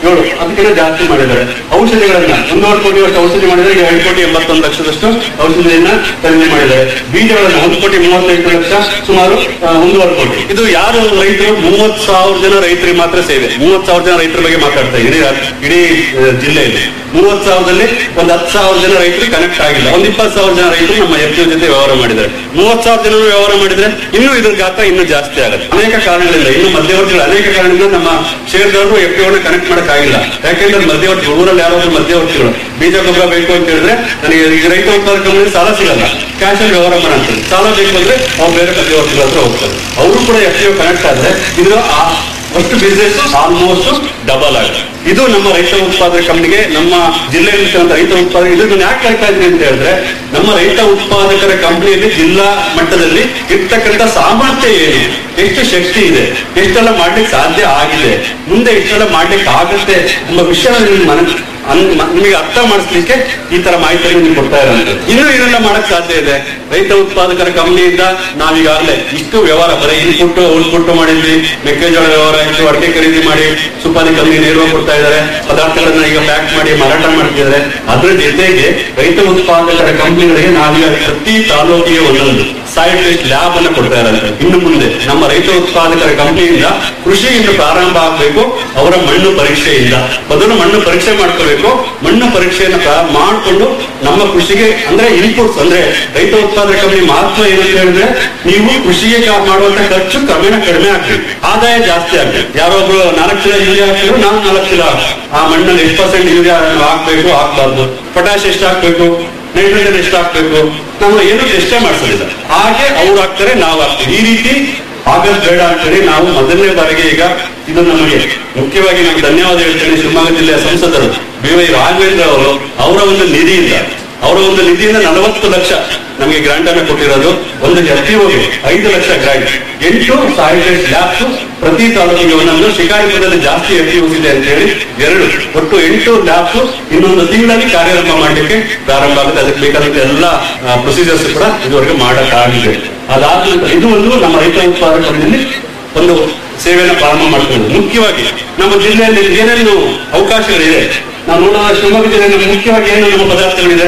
ಏಳು ಅದಕ್ಕಿಂತ ಜಾಸ್ತಿ ಮಾಡಿದ್ದಾರೆ ಔಷಧಿಗಳನ್ನ ಒಂದೂವರೆ ಕೋಟಿ ಅಷ್ಟು ಔಷಧಿ ಮಾಡಿದರೆ ಈಗ ಎರಡು ಕೋಟಿ ಎಂಬತ್ತೊಂದು ಲಕ್ಷದಷ್ಟು ಔಷಧಿಯನ್ನ ಖರೀದಿ ಮಾಡಿದ್ದಾರೆ ಬೀಜಗಳನ್ನ ಒಂದು ಕೋಟಿ ಮೂವತ್ತೈದು ಲಕ್ಷ ಸುಮಾರು ಆ, ಒಂದೂವರೆ ಕೋಟಿ ಇದು ಯಾರು ರೈತರು ಮೂವತ್ ಸಾವಿರ ಜನ ರೈತರಿಗೆ ಮಾತ್ರ ಸೇವೆ ಮೂವತ್ ಸಾವಿರ ಜನ ರೈತರ ಬಗ್ಗೆ ಮಾತಾಡ್ತಾ ಇದ್ದೀವಿ. ಇಡೀ ರಾಜ್ಯ- ಇಡೀ ಆ, ಜಿಲ್ಲೆಯಲ್ಲಿ ಮೂವತ್ ಸಾವಿರದಲ್ಲಿ ಒಂದ್ ಹತ್ತು ಸಾವಿರ ಜನ ರೈತರು ಕನೆಕ್ಟ್ ಆಗಿಲ್ಲ ಒಂದ್ ಇಪ್ಪತ್ತು ಸಾವಿರ ಜನ ರೈತರು ನಮ್ಮ ಎಫ್ ಜೊತೆ ವ್ಯವಹಾರ ಮಾಡಿದ್ದಾರೆ ಮೂವತ್ ಸಾವಿರ ಜನ ವ್ಯವಹಾರ ಮಾಡಿದ್ರೆ ಇನ್ನೂ ಇದ್ರ ಗಾತ್ರ ಇನ್ನೂ ಜಾಸ್ತಿ ಆಗುತ್ತೆ ಅನೇಕ ಕಾರಣಗಳಿಂದ ಇನ್ನು ಮಧ್ಯವರ್ತಿಗಳು ಅನೇಕ ಕಾರಣದಿಂದ ನಮ್ಮ ಷೇರ್ದಾರರು ಎಫ್ ಕನೆಕ್ಟ್ ಮಾಡಕ್ ಆಗಿಲ್ಲ ಯಾಕೆಂದ್ರೆ ಮಧ್ಯವರ್ತಿ ಊರಲ್ಲಿ ಯಾರಾದ್ರೂ ಮಧ್ಯವರ್ತಿಗಳು ಬೀಜ ಗೊಬ್ಬರ ಬೇಕು ಅಂತ ಹೇಳಿದ್ರೆ ನನಗೆ ಈ ರೈತ ಉತ್ಪಾದಕ ಕಂಪನಿ ಸಾಲ ಸಿಗಲ್ಲ ಕ್ಯಾಶ್ ಅಲ್ಲಿ ವ್ಯವಹಾರ ಮಾಡಂತಾರೆ ಸಾಲ ಬೇಕು ಅಂದ್ರೆ ಅವ್ರು ಬೇರೆ ಮಧ್ಯವರ್ತಿಗಳ ಹತ್ರ ಹೋಗ್ತಾರೆ ಅವರು ಕೂಡ ಎಫ್ ಕನೆಕ್ಟ್ ಆದ್ರೆ ಇದ್ರ ಆ ಅಷ್ಟು ಬಿಸ್ನೆಸ್ ಆಲ್ಮೋಸ್ಟ್ ಡಬಲ್ ಆಗಿದೆ ಇದು ನಮ್ಮ ರೈತ ಉತ್ಪಾದಕ ಕಂಪನಿಗೆ ನಮ್ಮ ಜಿಲ್ಲೆಯಲ್ಲಿರ್ತಕ್ಕಂಥ ರೈತ ಉತ್ಪಾದಕ ಇದನ್ನು ಯಾಕೆ ಹೇಳ್ತಾ ಇದ್ದೀನಿ ಅಂತ ಹೇಳಿದ್ರೆ ನಮ್ಮ ರೈತ ಉತ್ಪಾದಕರ ಕಂಪನಿಯಲ್ಲಿ ಜಿಲ್ಲಾ ಮಟ್ಟದಲ್ಲಿ ಇರ್ತಕ್ಕಂಥ ಸಾಮರ್ಥ್ಯ ಏನು ಎಷ್ಟು ಶಕ್ತಿ ಇದೆ ಎಷ್ಟೆಲ್ಲ ಮಾಡ್ಲಿಕ್ಕೆ ಸಾಧ್ಯ ಆಗಿದೆ ಮುಂದೆ ಇಷ್ಟೆಲ್ಲ ಮಾಡ್ಲಿಕ್ಕೆ ಆಗುತ್ತೆ ಎಂಬ ವಿಷಯ ನಿಮ್ಗೆ ಮನ ಅನ್- ಮ- ನಿಮಗೆ ಅರ್ಥ ಮಾಡಿಸ್ಲಿಕ್ಕೆ ಈ ತರ ಮಾಹಿತಿಯನ್ನು ನಿಮ್ಗೆ ಕೊಡ್ತಾ ಇರೋದು ಇನ್ನೂ ಏನೆಲ್ಲ ಮಾಡಕ್ ಸಾಧ್ಯ ಇದೆ ರೈತ ಉತ್ಪಾದಕರ ಕಂಪನಿಯಿಂದ ನಾವೀಗಾಗಲೇ ಇಷ್ಟು ವ್ಯವಹಾರ ಬರೀ ಇನ್ಪುಟ್ ಔಟ್ಪುಟ್ ಮಾಡಿದ್ವಿ ಮೆಕ್ಕೆಜೋಳ ವ್ಯವಹಾರ ಆಯ್ತು ಅಡಿಕೆ ಖರೀದಿ ಮಾಡಿ ಸುಪಾರಿ ಕಂಪನಿ ನೇರವಾಗಿ ಕೊಡ್ತಾ ಇದ್ದಾರೆ ಪದಾರ್ಥಗಳನ್ನ ಈಗ ಪ್ಯಾಕ್ ಮಾಡಿ ಮಾರಾಟ ಮಾಡ್ತಿದ್ದಾರೆ ಅದ್ರ ಜೊತೆಗೆ ರೈತ ಉತ್ಪಾದಕರ ಕಂಪನಿಗಳಿಗೆ ನಾವೀಗ ಪ್ರತಿ ತಾಲೂಕಿಗೆ ಒಂದೊಂದು ಸೈಡ್ ಟೆಸ್ಟ್ ಲ್ಯಾಬ್ ಅನ್ನ ಕೊಡ್ತಾ ಇದ್ದಾರೆ ಇನ್ನು ಮುಂದೆ ನಮ್ಮ ರೈತ ಉತ್ಪಾದಕರ ಕಂಪನಿಯಿಂದ ಕೃಷಿ ಇನ್ನು ಪ್ರಾರಂಭ ಆಗಬೇಕು ಅವರ ಮಣ್ಣು ಪರೀಕ್ಷೆಯಿಂದ ಮೊದಲು ಮಣ್ಣು ಪರೀಕ್ಷೆ ಮಾಡ್ಕೋಬೇಕು ಮಣ್ಣು ಪರೀಕ್ಷೆಯನ್ನು ಪ್ರಾ- ಮಾಡಿಕೊಂಡು ನಮ್ಮ ಕೃಷಿಗೆ ಅಂದ್ರೆ ಇನ್ಪುಟ್ಸ್ ಅಂದ್ರೆ ರೈತ ಉತ್ಪಾದಕ ಕಂಪನಿ ಮಹತ್ವ ಏನಂತ ಹೇಳಿದ್ರೆ ನೀವು ಕೃಷಿಗೆ ಕಾ- ಮಾಡುವಂತ ಖರ್ಚು ಕ್ರಮೇಣ ಕಡಿಮೆ ಆಗ್ಬೇಕು ಆದಾಯ ಜಾಸ್ತಿ ಆಗ್ಬೇಕು ಯಾರೋ ಒಬ್ರು ನಾಲ್ಕು ಚೀಲ ಯೂರಿಯಾ ಹಾಕಿದ್ರು ನಾನು ನಾಲ್ಕು ಚೀಲ ಆ ಮಣ್ಣಲ್ಲಿ ಎಷ್ಟು ಪರ್ಸೆಂಟ್ ಯೂರಿಯಾ ಹಾಕ್ಬೇಕು ಹಾಕ್ಬಾರ್ದು ಪೊಟ್ಯಾಶ್ ಎಷ್ಟು ಹಾಕ್ಬೇಕು ನೈಟ್ರೋಜನ್ ಎಷ್ಟು ಹಾಕ್ಬೇಕು ನಾವು ಏನು ಟೆಸ್ಟೇ ಮಾಡಿಸೋದಿಲ್ಲ ಹಾಗೆ ಅವ್ರು ಹಾಕ್ತಾರೆ ನಾವು ಹಾಕ್ತೀವಿ ಈ ರೀತಿ ಆಗಸ್ಟ್ ಬೇಡ ಅಂತೇಳಿ ನಾವು ಮೊದಲನೇ ಬಾರಿಗೆ ಈಗ ಇದು ನಮಗೆ ಮುಖ್ಯವಾಗಿ ನಾನು ಧನ್ಯವಾದ ಹೇಳ್ತೇನೆ ಶಿವಮೊಗ್ಗ ಜಿಲ್ಲೆಯ ಸಂಸದರು ಬಿ ವೈ ರಾಘವೇಂದ್ರ ಅವರು ಅವರ ಒಂದು ನಿಧಿಯಿಂದ ಅವರ ಒಂದು ನಿಧಿಯಿಂದ ನಲವತ್ತು ಲಕ್ಷ ನಮಗೆ ಗ್ರಾಂಟ್ ಅನ್ನು ಕೊಟ್ಟಿರೋದು ಒಂದು ಎಫ್ ಐದು ಲಕ್ಷ ಗ್ರಾಂಟ್ ಎಂಟು ಸಾಯಿಲ್ ಲ್ಯಾಬ್ಸ್ ಪ್ರತಿ ತಾಲೂಕಿಗೆ ಒಂದೊಂದು ಶಿಕಾರಿಪುರದಲ್ಲಿ ಜಾಸ್ತಿ ಎಫ್ ಇದೆ ಅಂತ ಹೇಳಿ ಎರಡು ಒಟ್ಟು ಎಂಟು ಲ್ಯಾಬ್ಸ್ ಇನ್ನೊಂದು ತಿಂಗಳಲ್ಲಿ ಕಾರ್ಯಾರಂಭ ಮಾಡಲಿಕ್ಕೆ ಪ್ರಾರಂಭ ಆಗುತ್ತೆ ಅದಕ್ಕೆ ಬೇಕಾದಂತ ಎಲ್ಲ ಪ್ರೊಸೀಜರ್ಸ್ ಕೂಡ ಇದುವರೆಗೆ ಮಾಡಕ್ಕಾಗಿದೆ ಅದಾದ ನಂತರ ಇದು ಒಂದು ನಮ್ಮ ರೈತ ಉತ್ಪಾದಕರಲ್ಲಿ ಒಂದು ಸೇವೆಯನ್ನು ಪ್ರಾರಂಭ ಮಾಡ್ಕೊಳ್ಳೋದು ಮುಖ್ಯವಾಗಿ ನಮ್ಮ ಜಿಲ್ಲೆಯಲ್ಲಿ ಏನೇನು ಅವಕಾಶಗಳಿದೆ ನಾವು ನೋಡೋಣ ಶಿವಮೊಗ್ಗ ಜಿಲ್ಲೆಯಲ್ಲಿ ಮುಖ್ಯವಾಗಿ ಏನು ನಮ್ಮ ಪದಾರ್ಥಗಳಿದೆ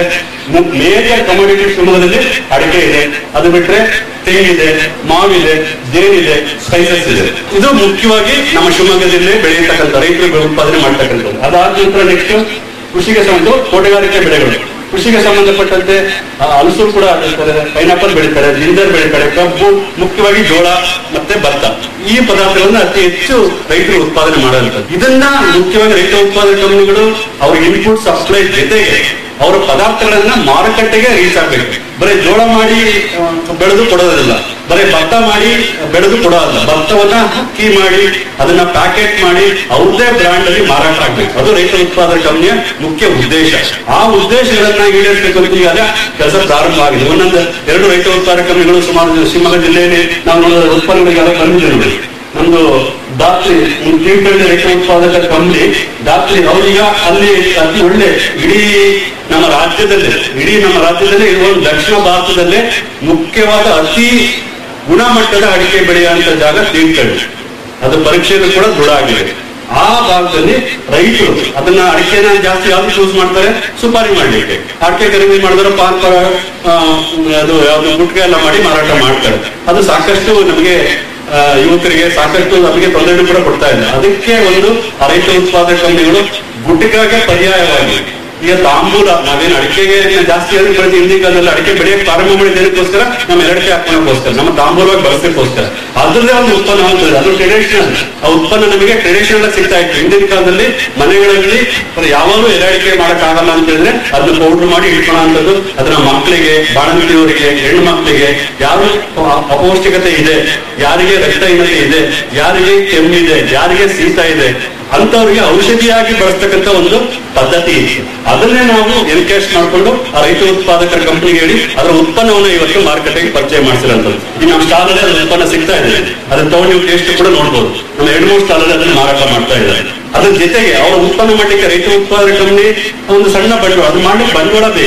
ಮೇಜರ್ ಕಮೋಡಿಟಿ ಶಿವಮೊಗ್ಗದಲ್ಲಿ ಅಡಿಕೆ ಇದೆ ಅದು ಬಿಟ್ರೆ ತೆಂಗಿದೆ ಮಾವಿದೆ ಜೇನಿದೆ ಸ್ಪೈಸಸ್ ಇದೆ ಇದು ಮುಖ್ಯವಾಗಿ ನಮ್ಮ ಶಿವಮೊಗ್ಗ ಜಿಲ್ಲೆ ಬೆಳೆಯತಕ್ಕಂಥ ರೈತರು ಉತ್ಪಾದನೆ ಮಾಡ್ತಕ್ಕಂಥದ್ದು ಅದಾದ ನಂತರ ನೆಕ್ಸ್ಟ್ ಕೃಷಿಗೆ ಸಂಬಂಧ ತೋಟಗಾರಿಕೆ ಬೆಳೆಗಳು ಕೃಷಿಗೆ ಸಂಬಂಧಪಟ್ಟಂತೆ ಆ, ಹಲಸು ಕೂಡ ಬೆಳೀತಾರೆ ಪೈನಾಪಲ್ ಬೆಳೀತಾರೆ ಜಿಂಜರ್ ಬೆಳೀತಾರೆ ಕಬ್ಬು ಮುಖ್ಯವಾಗಿ ಜೋಳ ಮತ್ತೆ ಭತ್ತ ಈ ಪದಾರ್ಥಗಳನ್ನ ಅತಿ ಹೆಚ್ಚು ರೈತರು ಉತ್ಪಾದನೆ ಮಾಡುವಂಥದ್ದು ಇದನ್ನ ಮುಖ್ಯವಾಗಿ ರೈತ ಉತ್ಪಾದಕ ಕಂಪನಿಗಳು ಅವ್ರ ಇನ್ಪುಟ್ ಸಪ್ಲೈ ಜೊತೆಗೆ ಅವರ ಪದಾರ್ಥಗಳನ್ನ ಮಾರುಕಟ್ಟೆಗೆ ರೀಚ್ ಆಗ್ಬೇಕು ಬರೀ ಜೋಳ ಮಾಡಿ ಆ, ಬೆಳೆದು ಕೊಡೋದಿಲ್ಲ ಬರೀ ಭತ್ತ ಮಾಡಿ ಬೆಳೆದು ಕೊಡೋದಿಲ್ಲ ಭತ್ತವನ್ನ ಅಕ್ಕಿ ಮಾಡಿ ಅದನ್ನ ಪ್ಯಾಕೆಟ್ ಮಾಡಿ ಅವ್ರದೇ ಬ್ರ್ಯಾಂಡ್ ಅಲ್ಲಿ ಮಾರಾಟ ಆಗ್ಬೇಕು ಅದು ರೈತ ಉತ್ಪಾದಕ ಕಂಪನಿಯ ಮುಖ್ಯ ಉದ್ದೇಶ ಆ ಉದ್ದೇಶಗಳನ್ನ ಈಡೇರಿಸಬೇಕು ಅಂತ ಈಗಾಗಲೇ ಕೆಲಸ ಪ್ರಾರಂಭ ಆಗಿದೆ ಒಂದೊಂದು ಎರಡು ರೈತ ಉತ್ಪಾದಕ ಕಂಪನಿಗಳು ಸುಮಾರು ಶಿವಮೊಗ್ಗ ಜಿಲ್ಲೆಯಲ್ಲಿ ನಾವು ನೋಡೋದು ಉತ್ಪನ್ನಗಳಿಗೆಲ್ಲ ಬಂದಿದೆ ನೋಡಿ ನಮ್ದು ದಾತ್ರಿ ಒಂದು ತೀರ್ಥಹಳ್ಳಿ ರೈತ ಉತ್ಪಾದಕ ಕಂಪನಿ ದಾತ್ರಿ ಅವ್ರೀಗ ಅಲ್ಲಿ ಅತಿ ಒಳ್ಳೆ ಇಡೀ ನಮ್ಮ ರಾಜ್ಯದಲ್ಲಿ ಇಡೀ ನಮ್ಮ ರಾಜ್ಯದಲ್ಲಿ ಇರುವ ಒಂದು ದಕ್ಷಿಣ ಭಾರತದಲ್ಲೇ ಮುಖ್ಯವಾದ ಅತಿ ಗುಣಮಟ್ಟದ ಅಡಿಕೆ ಬೆಳೆಯುವಂತ ಜಾಗ ತೀರ್ಥಹಳ್ಳಿ ಅದು ಪರೀಕ್ಷೆಯಲ್ಲೂ ಕೂಡ ದೃಢ ಆಗಿದೆ ಆ ಭಾಗದಲ್ಲಿ ರೈತರು ಅದನ್ನ ಅಡಿಕೆನ ಜಾಸ್ತಿ ಯಾವ್ದು ಚೂಸ್ ಮಾಡ್ತಾರೆ ಸುಪಾರಿ ಮಾಡ್ಲಿಕ್ಕೆ ಅಡಿಕೆ ಖರೀದಿ ಮಾಡಿದ್ರೆ ಪಾನ್ ಪರ ಆ, ಅದು ಯಾವ್ದು ಗುಟ್ಕೆ ಎಲ್ಲ ಮಾಡಿ ಮಾರಾಟ ಮಾಡ್ತಾರೆ ಅದು ಸಾಕಷ್ಟು ನಮಗೆ ಆ, ಯುವಕರಿಗೆ ಸಾಕಷ್ಟು ನಮಗೆ ತೊಂದರೆ ಕೂಡ ಕೊಡ್ತಾ ಇದೆ ಅದಕ್ಕೆ ಒಂದು ಆ ರೈತ ಉತ್ಪಾದಕ ಕಂಪನಿಗಳು ಗುಟ್ಟಿಗಾಗಿ ಪರ್ಯಾಯವಾಗಿ ಈಗ ತಾಂಬೂಲ ನಾವೇನು ಅಡಿಕೆಗೆ ಜಾಸ್ತಿ ಹೇಳಿ ಬೆಳೆದು ಹಿಂದಿನ ಕಾಲದಲ್ಲಿ ಅಡಿಕೆ ಬೆಳೆಯಕ್ಕೆ ಪ್ರಾರಂಭ ಮಾಡಿದ್ದಕ್ಕೋಸ್ಕರ ನಮ್ಮ ಎರಡಕ್ಕೆ ಹಾಕೋಕ್ಕೋಸ್ಕರ ನಮ್ಮ ತಾಂಬೂಲವಾಗಿ ಬಳಸೋಕ್ಕೋಸ್ಕರ ಅದ್ರದ್ದೇ ಒಂದು ಉತ್ಪನ್ನ ಅಂತದೆ ಅದು ಟ್ರೆಡಿಷನಲ್ ಆ ಉತ್ಪನ್ನ ನಮಗೆ ಟ್ರೆಡಿಷನಲ್ ಸಿಗ್ತಾ ಇತ್ತು ಹಿಂದಿನ ಕಾಲದಲ್ಲಿ ಮನೆಗಳಲ್ಲಿ ಯಾವಾಗಲೂ ಎರೆ ಮಾಡಕ್ ಆಗಲ್ಲ ಅಂತ ಹೇಳಿದ್ರೆ ಅದನ್ನ ಪೌಡರ್ ಮಾಡಿ ಇಟ್ಕೊಳ್ಳೋಂಥದ್ದು ಅದನ್ನ ಮಕ್ಕಳಿಗೆ ಬಾಣಂತಿಯವರಿಗೆ ಹೆಣ್ಣು ಮಕ್ಕಳಿಗೆ ಯಾರು ಅ- ಅಪೌಷ್ಟಿಕತೆ ಇದೆ ಯಾರಿಗೆ ರಕ್ತಹೀನತೆ ಇದೆ ಯಾರಿಗೆ ಕೆಮ್ಮಿದೆ ಯಾರಿಗೆ ಶೀತ ಇದೆ ಅಂತವ್ರಿಗೆ ಔಷಧಿಯಾಗಿ ಬಳಸ್ತಕ್ಕಂಥ ಒಂದು ಪದ್ಧತಿ ಇತ್ತು ಅದನ್ನೇ ನಾವು ಎನ್ಕೇಶ್ ಮಾಡಿಕೊಂಡು ಆ ರೈತ ಉತ್ಪಾದಕರ ಕಂಪನಿಗೆ ಹೇಳಿ ಅದರ ಉತ್ಪನ್ನವನ್ನು ಇವತ್ತು ಮಾರುಕಟ್ಟೆಗೆ ಪರಿಚಯ ಮಾಡಿಸಿರೋಂಥದ್ದು ಈ ನಮ್ಮ ಸ್ಟಾಲ್ ಅಲ್ಲಿ ಅದ್ರ ಉತ್ಪನ್ನ ಸಿಗ್ತಾ ಇದೆ ಅದನ್ನ ತಗೊಂಡು ನೀವು ಟೇಸ್ಟ್ ಕೂಡ ನೋಡ್ಬೋದು ನಮ್ಮ ಎರಡು ಮೂರು ಸ್ಟಾಲ್ ಅಲ್ಲಿ ಅದನ್ನ ಮಾರಾಟ ಮಾಡ್ತಾ ಇದ್ದಾರೆ ಅದ್ರ ಜೊತೆಗೆ ಅವರ ಉತ್ಪನ್ನ ಮಾಡ್ಲಿಕ್ಕೆ ರೈತ ಉತ್ಪಾದಕ ಕಂಪನಿ ಒಂದು ಸಣ್ಣ ಬಂಡವಾಳ ಅದು ಮಾಡ್ಲಿಕ್ಕೆ ಬಂಡವಾಳ ಬೇಕು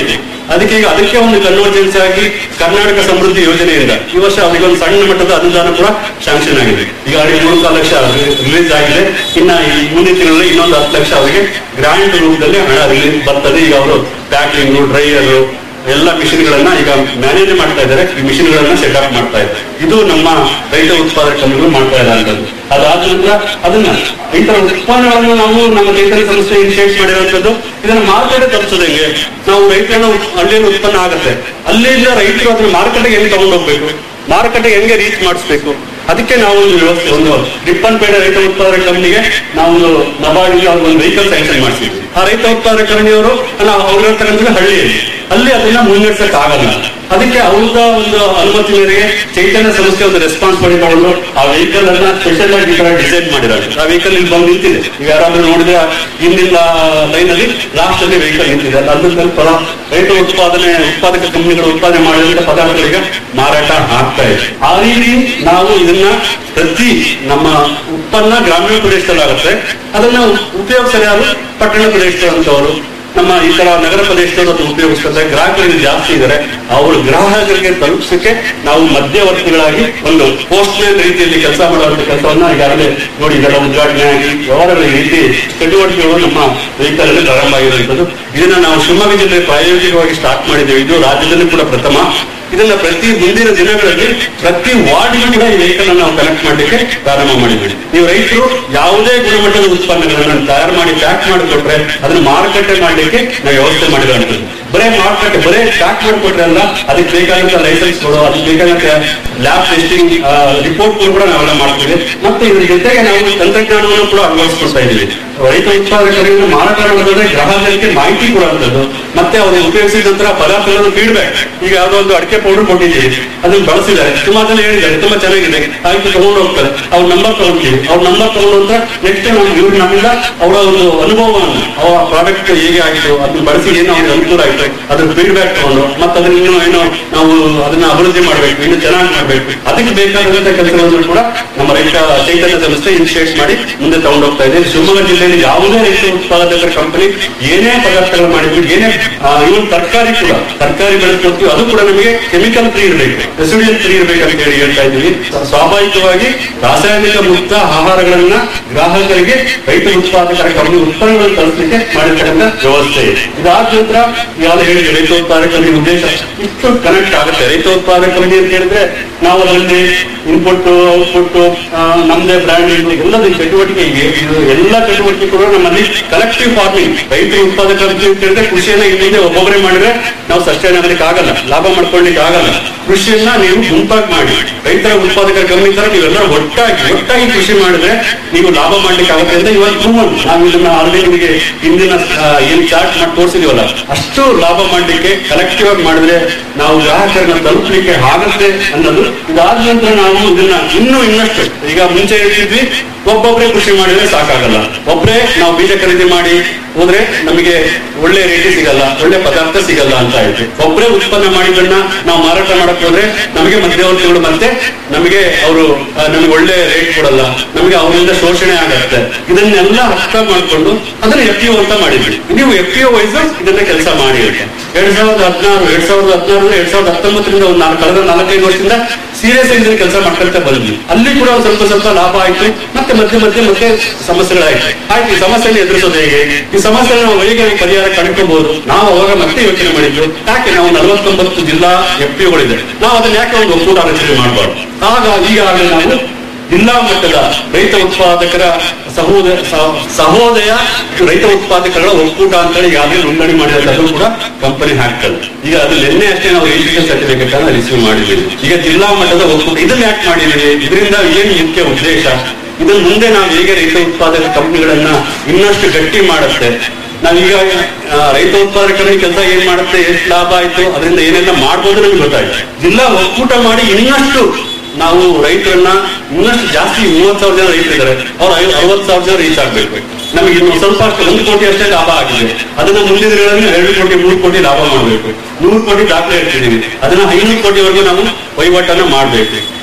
ಅದಕ್ಕೆ ಈಗ ಅದಕ್ಕೆ ಒಂದು ಕನ್ವರ್ಜೆನ್ಸ್ ಆಗಿ ಕರ್ನಾಟಕ ಸಮೃದ್ಧಿ ಯೋಜನೆಯಿಂದ ಈ ವರ್ಷ ಅವರಿಗೆ ಒಂದು ಸಣ್ಣ ಮಟ್ಟದ ಅನುದಾನ ಕೂಡ ಶಾಂಕ್ಷನ್ ಆಗಿದೆ ಈಗ ಅವರಿಗೆ ಮೂರು ಕಾಲು ಲಕ್ಷ ರಿಲೀಸ್ ಆಗಿದೆ ಇನ್ನ ಈ ಮುಂದಿನ ತಿಂಗಳಲ್ಲಿ ಇನ್ನೊಂದು ಹತ್ತು ಲಕ್ಷ ಅವರಿಗೆ ಗ್ರಾಂಟ್ ರೂಪದಲ್ಲಿ ಹಣ ರಿಲೀಸ್ ಬರ್ತದೆ ಈಗ ಅವರು ಪ್ಯಾಕಿಂಗ್ ಡ್ರೈಯರ್ ಎಲ್ಲ ಮಿಷಿನ್ ಗಳನ್ನ ಈಗ ಮ್ಯಾನೇಜ್ ಮಾಡ್ತಾ ಇದ್ದಾರೆ ಈ ಮಿಷಿನ್ ಗಳನ್ನ ಸೆಟ್ ಅಪ್ ಮಾಡ್ತಾ ಇದ್ದಾರೆ ಇದು ನಮ್ಮ ರೈತ ಉತ್ಪಾದಕ ಕಂಪನಿಗಳು ಮಾಡ್ತಾ ಇರುವಂತದ್ದು ಅದಾದ ನಂತರ ಅದನ್ನ ಈ ತರ ಉತ್ಪನ್ನಗಳನ್ನು ನಾವು ನಮ್ಮ ರೈತರ ಸಂಸ್ಥೆ ಇನಿಷಿಯೇಟ್ ಮಾಡಿರುವಂತದ್ದು ಇದನ್ನ ಮಾರುಕಟ್ಟೆ ತಲುಪಿಸೋದು ಹೆಂಗೆ ನಾವು ರೈತನ ಹಳ್ಳಿಯಲ್ಲಿ ಉತ್ಪನ್ನ ಆಗುತ್ತೆ ಅಲ್ಲಿಂದ ರೈತರು ಅದನ್ನ ಮಾರುಕಟ್ಟೆಗೆ ಹೆಂಗೆ ತಗೊಂಡು ಹೋಗ್ಬೇಕು ಮಾರುಕಟ್ಟೆಗೆ ಹೆಂಗೆ ರೀಚ್ ಮಾಡಿಸ್ಬೇಕು ಅದಕ್ಕೆ ನಾವು ಒಂದು ವ್ಯವಸ್ಥೆ ಒಂದು ರಿಪ್ಪನ್ಪೇಟೆ ರೈತ ಉತ್ಪಾದಕ ಕಂಪನಿಗೆ ನಾವು ಒಂದು ನಬಾರ್ಡ್ ಒಂದು ವೆಹಿಕಲ್ ಸ್ಯಾಂಕ್ಷನ್ ಮಾಡಿಸಿದ್ವಿ ಆ ರೈತ ಉತ್ಪಾದಕ ಕಂಪನಿಯವರು ಅವ್ರಿರ್ತಕ್ಕಂಥ ಹಳ್ಳಿಯಲ್ಲಿ ಅಲ್ಲಿ ಅದನ್ನ ಮುನ್ನಡೆಸಕ್ ಆಗಲ್ಲ ಅದಕ್ಕೆ ಅವ್ರದ ಒಂದು ಅನುಮತಿ ಮೇರೆಗೆ ಚೈತನ್ಯ ಸಂಸ್ಥೆ ಒಂದು ರೆಸ್ಪಾನ್ಸಿಬಿಲಿಟಿ ತಗೊಂಡು ಆ ವೆಹಿಕಲ್ ಅನ್ನ ಸ್ಪೆಷಲ್ ಆಗಿ ಈ ತರ ಡಿಸೈನ್ ಮಾಡಿರೋದು ಆ ವೆಹಿಕಲ್ ಇಲ್ಲಿ ಬಂದು ನಿಂತಿದೆ ಈಗ ಯಾರಾದ್ರೂ ನೋಡಿದ್ರೆ ಹಿಂದಿನ ಲೈನ್ ಅಲ್ಲಿ ಲಾಸ್ಟ್ ಅಲ್ಲಿ ವೆಹಿಕಲ್ ನಿಂತಿದೆ ಅದ್ರ ಸ್ವಲ್ಪ ರೈತ ಉತ್ಪಾದನೆ ಉತ್ಪಾದಕ ಕಂಪನಿಗಳು ಉತ್ಪಾದನೆ ಮಾಡಿದಂತ ಪದಾರ್ಥಗಳಿಗೆ ಮಾರಾಟ ಆಗ್ತಾ ಇದೆ ಆ ರೀತಿ ನಾವು ಇದನ್ನ ಪ್ರತಿ ನಮ್ಮ ಉತ್ಪನ್ನ ಗ್ರಾಮೀಣ ಪ್ರದೇಶದಲ್ಲಿ ಆಗುತ್ತೆ ಅದನ್ನ ಉಪಯೋಗಿಸಲು ಯಾರು ಪಟ್ಟಣ ಪ್ರದೇಶದಂತವರು ನಮ್ಮ ಈ ತರ ನಗರ ಪ್ರದೇಶದವರು ಅದನ್ನು ಉಪಯೋಗಿಸ್ತಾರೆ ಗ್ರಾಹಕರಿಗೆ ಜಾಸ್ತಿ ಇದ್ದಾರೆ ಅವರು ಗ್ರಾಹಕರಿಗೆ ತಲುಪಿಸಕ್ಕೆ ನಾವು ಮಧ್ಯವರ್ತಿಗಳಾಗಿ ಒಂದು ಪೋಸ್ಟ್ ಮ್ಯಾನ್ ರೀತಿಯಲ್ಲಿ ಕೆಲಸ ಮಾಡುವಂತ ಕೆಲಸವನ್ನ ಈಗಾಗಲೇ ನೋಡಿ ಇದೆಲ್ಲ ಉದ್ಘಾಟನೆ ಆಗಿ ವ್ಯವಹಾರಗಳ ಈ ರೀತಿ ಚಟುವಟಿಕೆಗಳು ನಮ್ಮ ವೆಹಿಕಲ್ ಅಲ್ಲಿ ಪ್ರಾರಂಭ ಆಗಿರುವಂತದ್ದು ಇದನ್ನ ನಾವು ಶಿವಮೊಗ್ಗ ಜಿಲ್ಲೆ ಪ್ರಾಯೋಗಿಕವಾಗಿ ಸ್ಟಾರ್ಟ್ ಮಾಡಿದ್ದೇವೆ ಇದು ರಾಜ್ಯದಲ್ಲಿ ಕೂಡ ಪ್ರಥಮ ಇದನ್ನ ಪ್ರತಿ ಮುಂದಿನ ದಿನಗಳಲ್ಲಿ ಪ್ರತಿ ವಾರ್ಡ್ಗೂ ಕೂಡ ಈ ವೆಹಿಕಲ್ ನಾವು ಕನೆಕ್ಟ್ ಮಾಡಲಿಕ್ಕೆ ಪ್ರಾರಂಭ ಮಾಡಿದ್ವಿ ನೀವು ರೈತರು ಯಾವುದೇ ಗುಣಮಟ್ಟದ ಉತ್ಪನ್ನಗಳನ್ನ ತಯಾರು ಮಾಡಿ ಪ್ಯಾಕ್ ಮಾಡಿಕೊಟ್ರೆ ಅದನ್ನ ಮಾರುಕಟ್ಟೆ ಮಾಡ್ಲಿಕ್ಕೆ ನಾವು ವ್ಯವಸ್ಥೆ ಮಾಡಿರುವಂತದ್ದು ಬರೇ ಮಾರುಕಟ್ಟೆ ಬರೇ ಪ್ಯಾಕ್ ಮಾಡಿಕೊಟ್ರೆ ಅಲ್ಲ ಅದಕ್ಕೆ ಬೇಕಾದಂತ ಲೈಸೆನ್ಸ್ಗಳು ಅದಕ್ಕೆ ಬೇಕಾದಂತ ಲ್ಯಾಬ್ ಟೆಸ್ಟಿಂಗ್ ರಿಪೋರ್ಟ್ ಕೂಡ ನಾವೆಲ್ಲ ಮಾಡ್ತೀವಿ ಮತ್ತೆ ಇದ್ರ ಜೊತೆಗೆ ನಾವು ತಂತ್ರಜ್ಞಾನವನ್ನು ಕೂಡ ಅಳವಡಿಸ್ಕೊಳ್ತಾ ಇದ್ದೀವಿ ರೈತ ಉತ್ಪಾದಕರಿಂದ ಮಾರಾಟ ಮಾಡೋದಾದ್ರೆ ಗ್ರಾಹಕರಿಗೆ ಮಾಹಿತಿ ಕೊಡುವಂಥದ್ದು ಮತ್ತೆ ಅವರು ಉಪಯೋಗಿಸಿದ ನಂತರ ಪದಾರ್ಥಗಳ ಫೀಡ್ಬ್ಯಾಕ್ ಈಗ ಯಾವುದೋ ಒಂದು ಅಡಿಕೆ ಪೌಡರ್ ಕೊಟ್ಟಿದ್ದೀವಿ ಅದನ್ನ ಬಳಸಿದ್ದಾರೆ ತುಂಬಾ ಜನ ಹೇಳಿದ್ದಾರೆ ತುಂಬಾ ಚೆನ್ನಾಗಿದೆ ಆಯ್ತು ತಗೊಂಡು ಹೋಗ್ತಾರೆ ಅವ್ರ ನಂಬರ್ ತಗೊಂಡ್ತೀವಿ ಅವ್ರ ನಂಬರ್ ತಗೊಂಡು ನಂತರ ನೆಕ್ಸ್ಟ್ ನಾವು ಇವ್ರು ನಮ್ಮಿಂದ ಅವರ ಒಂದು ಅನುಭವವನ್ನು ಅವರ ಪ್ರಾಡಕ್ಟ್ ಹೇಗೆ ಆಗಿತ್ತು ಅದನ್ನ ಬಳಸಿ ಏನೋ ಅವ್ರಿಗೆ ಅನುಕೂಲ ಆಯ್ತು ಅದ್ರ ಫೀಡ್ಬ್ಯಾಕ್ ತಗೊಂಡು ಮತ್ತೆ ಅದನ್ನ ಇನ್ನೂ ಏನೋ ನಾವು ಅದನ್ನ ಅಭಿವೃದ್ಧಿ ಮಾಡ್ಬೇಕು ಇನ್ನು ಚೆನ್ನಾಗಿ ಮಾಡ್ಬೇಕು ಅದಕ್ಕೆ ಬೇಕಾದಂತ ಕೆಲಸಗಳನ್ನು ಕೂಡ ನಮ್ಮ ರೈತ ಚೈತನ್ಯ ಸಂಸ್ಥೆ ಇನಿಷಿಯೇಟ್ ಮಾಡಿ ಮುಂದೆ ತಗೊಂಡು ಹೋಗ್ತಾ ಇದೆ ಶಿವಮೊಗ್ಗ ಜಿಲ್ಲೆಯಲ್ಲಿ ಯಾವುದೇ ರೈತ ಉತ್ಪಾದಕರ ಕಂಪನಿ ಏನೇ ಪದಾರ್ಥಗಳು ಮಾಡಿದ್ವಿ ಏನೇ ಇವನ್ ತರಕಾರಿ ಕೂಡ ತರಕಾರಿ ಬೆಳೆಸ್ಕೊಡ್ತೀವಿ ಅದು ಕೂಡ ನಮಗೆ ಕೆಮಿಕಲ್ ಫ್ರೀ ಇರಬೇಕು ರೆಸಿಡಿಯಲ್ ಫ್ರೀ ಇರಬೇಕು ಅಂತ ಹೇಳಿ ಹೇಳ್ತಾ ಇದ್ದೀವಿ ಸ್ವಾಭಾವಿಕವಾಗಿ ರಾಸಾಯನಿಕ ಮುಕ್ತ ಆಹಾರಗಳನ್ನ ಗ್ರಾಹಕರಿಗೆ ರೈತ ಉತ್ಪಾದಕರ ಕಂಪನಿ ಉತ್ಪನ್ನಗಳನ್ನು ತಲುಪಲಿಕ್ಕೆ ಮಾಡಿರ್ತಕ್ಕಂಥ ವ್ಯವಸ್ಥೆ ಇದೆ ಇದಾದ ನಂತರ ಯಾರು ಹೇಳಿದ್ರೆ ರೈತ ಉತ್ಪಾದಕ ಕಂಪನಿ ಉದ್ದೇಶ ಇಷ್ಟು ಕನೆಕ್ಟ್ ಆಗುತ್ತೆ ರೈತ ಉತ್ಪಾದಕ ಕಂಪನಿ ಅಂತ ಹೇಳಿದ್ರೆ ನಾವು ಅದರಲ್ಲಿ ಇನ್ಪುಟ್ ಔಟ್ಪುಟ್ ನಮ್ದೇ ಬ್ರ್ಯಾಂಡ್ ಎಲ್ಲದ ಚಟುವಟಿಕೆ ಇದೆ ಇದು ಎಲ್ಲ ಚಟುವಟಿಕೆ ಕೂಡ ನಮ್ಮಲ್ಲಿ ಕಲೆಕ್ಟಿವ್ ಫಾರ್ಮಿಂಗ್ ರೈತ ಉತ್ಪಾದಕ ಅಂತ ಹೇಳಿದ್ರೆ ಕೃಷಿಯನ್ನ ಹಿಂದೆ ಒಬ್ಬೊಬ್ಬರೇ ಮಾಡಿದ್ರೆ ನಾವು ಸಸ್ಟೈನ್ ಆಗಲಿಕ್ಕೆ ಆಗಲ್ಲ ಲಾಭ ಮಾಡ್ಕೊಳ್ಳಿಕ್ಕೆ ಆಗಲ್ಲ ಕೃಷಿಯನ್ನ ನೀವು ಗುಂಪಾಗಿ ಮಾಡಿ ರೈತರ ಉತ್ಪಾದಕರ ಕಂಪನಿ ತರ ನೀವೆಲ್ಲ ಒಟ್ಟಾಗಿ ಒಟ್ಟಾಗಿ ಕೃಷಿ ಮಾಡಿದ್ರೆ ನೀವು ಲಾಭ ಮಾಡ್ಲಿಕ್ಕೆ ಆಗುತ್ತೆ ಅಂತ ಇವತ್ತು ಪ್ರೂವನ್ ನಾವು ಇದನ್ನ ಆಲ್ರೆಡಿ ನಿಮಗೆ ಹಿಂದಿನ ಆ, ಏನ್ ಚಾರ್ಟ್ ಮಾಡಿ ತೋರಿಸಿದೀವಲ್ಲ ಅಷ್ಟು ಲಾಭ ಮಾಡ್ಲಿಕ್ಕೆ ಕಲೆಕ್ಟಿವ್ ಆಗಿ ಮಾಡಿದ್ರೆ ನಾವು ಗ್ರಾಹಕರನ್ನ ತಲುಪಲಿಕ್ಕೆ ಆಗುತ್ತೆ ಅನ್ನೋದು ಇದಾದ ನಂತರ ನಾವು ಇದನ್ನ ಇನ್ನೂ ಇನ್ನಷ್ಟು ಈಗ ಮುಂಚೆ ಹೇಳ್ತಿದ್ವಿ ಒಬ್ಬೊಬ್ರೆ ಕೃಷಿ ಮಾಡಿದ್ರೆ ಸಾಕಾಗಲ್ಲ ಒಬ್ರೇ ನಾವು ಬೀಜ ಖರೀದಿ ಮಾಡಿ ಹೋದ್ರೆ ನಮಗೆ ಒಳ್ಳೆ ರೇಟ್ ಸಿಗಲ್ಲ ಒಳ್ಳೆ ಪದಾರ್ಥ ಸಿಗಲ್ಲ ಅಂತ ಹೇಳ್ತೀವಿ ಒಬ್ರೇ ಉತ್ಪನ್ನ ಮಾಡಿದ್ದನ್ನ ನಾವು ಮಾರಾಟ ಮಾಡಕ್ ಹೋದ್ರೆ ನಮಗೆ ಮಧ್ಯವರ್ತಿಗಳು ಮತ್ತೆ ನಮಗೆ ಅವರು ನಮಗೆ ಒಳ್ಳೆ ರೇಟ್ ಕೊಡಲ್ಲ ನಮಗೆ ಅವರಿಂದ ಶೋಷಣೆ ಆಗತ್ತೆ ಇದನ್ನೆಲ್ಲ ಅರ್ಥ ಮಾಡ್ಕೊಂಡು ಅದನ್ನ ಎಫ್ ಯು ಅಂತ ಮಾಡಿದ್ವಿ ನೀವು ಎಫ್ ಯು ವೈಸ್ ಇದನ್ನ ಕೆಲಸ ಮಾಡಿ ಅಂತ ಎರಡ್ ಸಾವಿರದ ಹದಿನಾರು ಎರಡ್ ಸಾವಿರದ ಹದಿನಾರು ಎರಡ್ ಸಾವಿರದ ಹತ್ತೊಂಬತ್ತರಿಂದ ಒಂದು ನಾಲ್ಕು ಕಳೆದ ನಾಲ್ಕೈದು ವರ್ಷದಿಂದ ಸೀರಿಯಸ್ ಆಗಿ ಇದನ್ನ ಕೆಲಸ ಮಾಡ್ಕೊಂತ ಬಂದ್ವಿ ಅಲ್ಲಿ ಕೂಡ ಒಂದ್ ಸ್ವಲ್ಪ ಸ್ವಲ್ಪ ಲಾಭ ಆಯ್ತು ಮತ್ತೆ ಮಧ್ಯೆ ಮಧ್ಯೆ ಮತ್ತೆ ಸಮಸ್ಯೆಗಳಾಯ್ತು ಆಯ್ತು ಈ ಸಮಸ್ಯೆನ ಎದುರಿಸೋದು ಹೇಗೆ ಈ ಸಮಸ್ಯೆ ನಾವು ಹೇಗೆ ಪರಿಹಾರ ಕಂಡುಕೋಬಹುದು ನಾವು ಅವಾಗ ಮತ್ತೆ ಯೋಚನೆ ಮಾಡಿದ್ದು ಯಾಕೆ ನಾವು ನಲವತ್ತೊಂಬತ್ತು ಜಿಲ್ಲಾ ಎಫ್ ಪಿಗಳಿದೆ ನಾವು ಅದನ್ನ ಯಾಕೆ ಒಂದು ಒಕ್ಕೂಟ ರಚನೆ ಮಾಡಬಾರ್ದು ಆಗ ಈಗಾಗಲೇ ನಾವು ಜಿಲ್ಲಾ ಮಟ್ಟದ ರೈತ ಉತ್ಪಾದಕರ ಸಹೋದಯ ಸ- ಸಹೋದಯ ರೈತ ಉತ್ಪಾದಕರ ಒಕ್ಕೂಟ ಅಂತ ಹೇಳಿ ಈಗಾಗಲೇ ನೋಂದಣಿ ಮಾಡಿರೋದು ಕೂಡ ಕಂಪನಿ ಹಾಕ್ತದೆ ಈಗ ಅದು ನಿನ್ನೆ ಅಷ್ಟೇ ನಾವು ರಿಜಿಸ್ಟ್ರೇಷನ್ ಸರ್ಟಿಫಿಕೇಟ್ ಅನ್ನ ರಿಸೀವ್ ಮಾಡಿದ್ದೀವಿ ಈಗ ಜಿಲ್ಲಾ ಮಟ್ಟದ ಒಕ್ಕೂಟ ಇದನ್ನ ಯಾಕೆ ಮಾಡಿದ್ದೀವಿ ಇದರಿಂದ ಏನು ಮುಖ್ಯ ಉದ್ದೇಶ ಇದನ್ನ ಮುಂದೆ ನಾವು ಹೇಗೆ ರೈತ ಉತ್ಪಾದಕ ಕಂಪನಿಗಳನ್ನ ಇನ್ನಷ್ಟು ಗಟ್ಟಿ ಮಾಡುತ್ತೆ ನಾವೀಗ ಆ, ರೈತ ಉತ್ಪಾದಕರಿಗೆ ಕೆಲಸ ಏನ್ ಮಾಡುತ್ತೆ ಎಷ್ಟು ಲಾಭ ಆಯ್ತು ಅದರಿಂದ ಏನೆಲ್ಲ ಮಾಡ್ಬೋದು ನಮ್ಗೆ ಗೊತ್ತಾಯ್ತು ಜಿಲ್ಲಾ ಒಕ್ಕೂಟ ಮಾಡಿ ಇನ್ನಷ್ಟು ನಾವು ರೈತರನ್ನ ಇನ್ನಷ್ಟು ಜಾಸ್ತಿ ಮೂವತ್ ಸಾವಿರ ಜನ ರೈತರಿದ್ದಾರೆ ಅವ್ರು ಐ- ಅರವತ್ ಸಾವಿರ ಜನ ರೀಚ್ ಆಗ್ಬೇಕು ನಮಗೆ ಇನ್ನು ಸ್ವಲ್ಪ ಅಷ್ಟೇ ಒಂದು ಕೋಟಿ ಅಷ್ಟೇ ಲಾಭ ಆಗಿದೆ ಅದನ್ನ ಮುಂದಿನ ದಿನಗಳಲ್ಲಿ ಎರಡು ಕೋಟಿ ಮೂರು ಕೋಟಿ ಲಾಭ ಮಾಡಬೇಕು ನೂರು ಕೋಟಿ ದಾಖಲೆ ಇಡ್ತಿದೀವಿ ಅದನ್ನ ಐನೂರು ಕೋಟಿವರೆಗೂ ನಾವು ವಹಿವಾಟನ್ನ ಮಾಡ್ಬೇಕು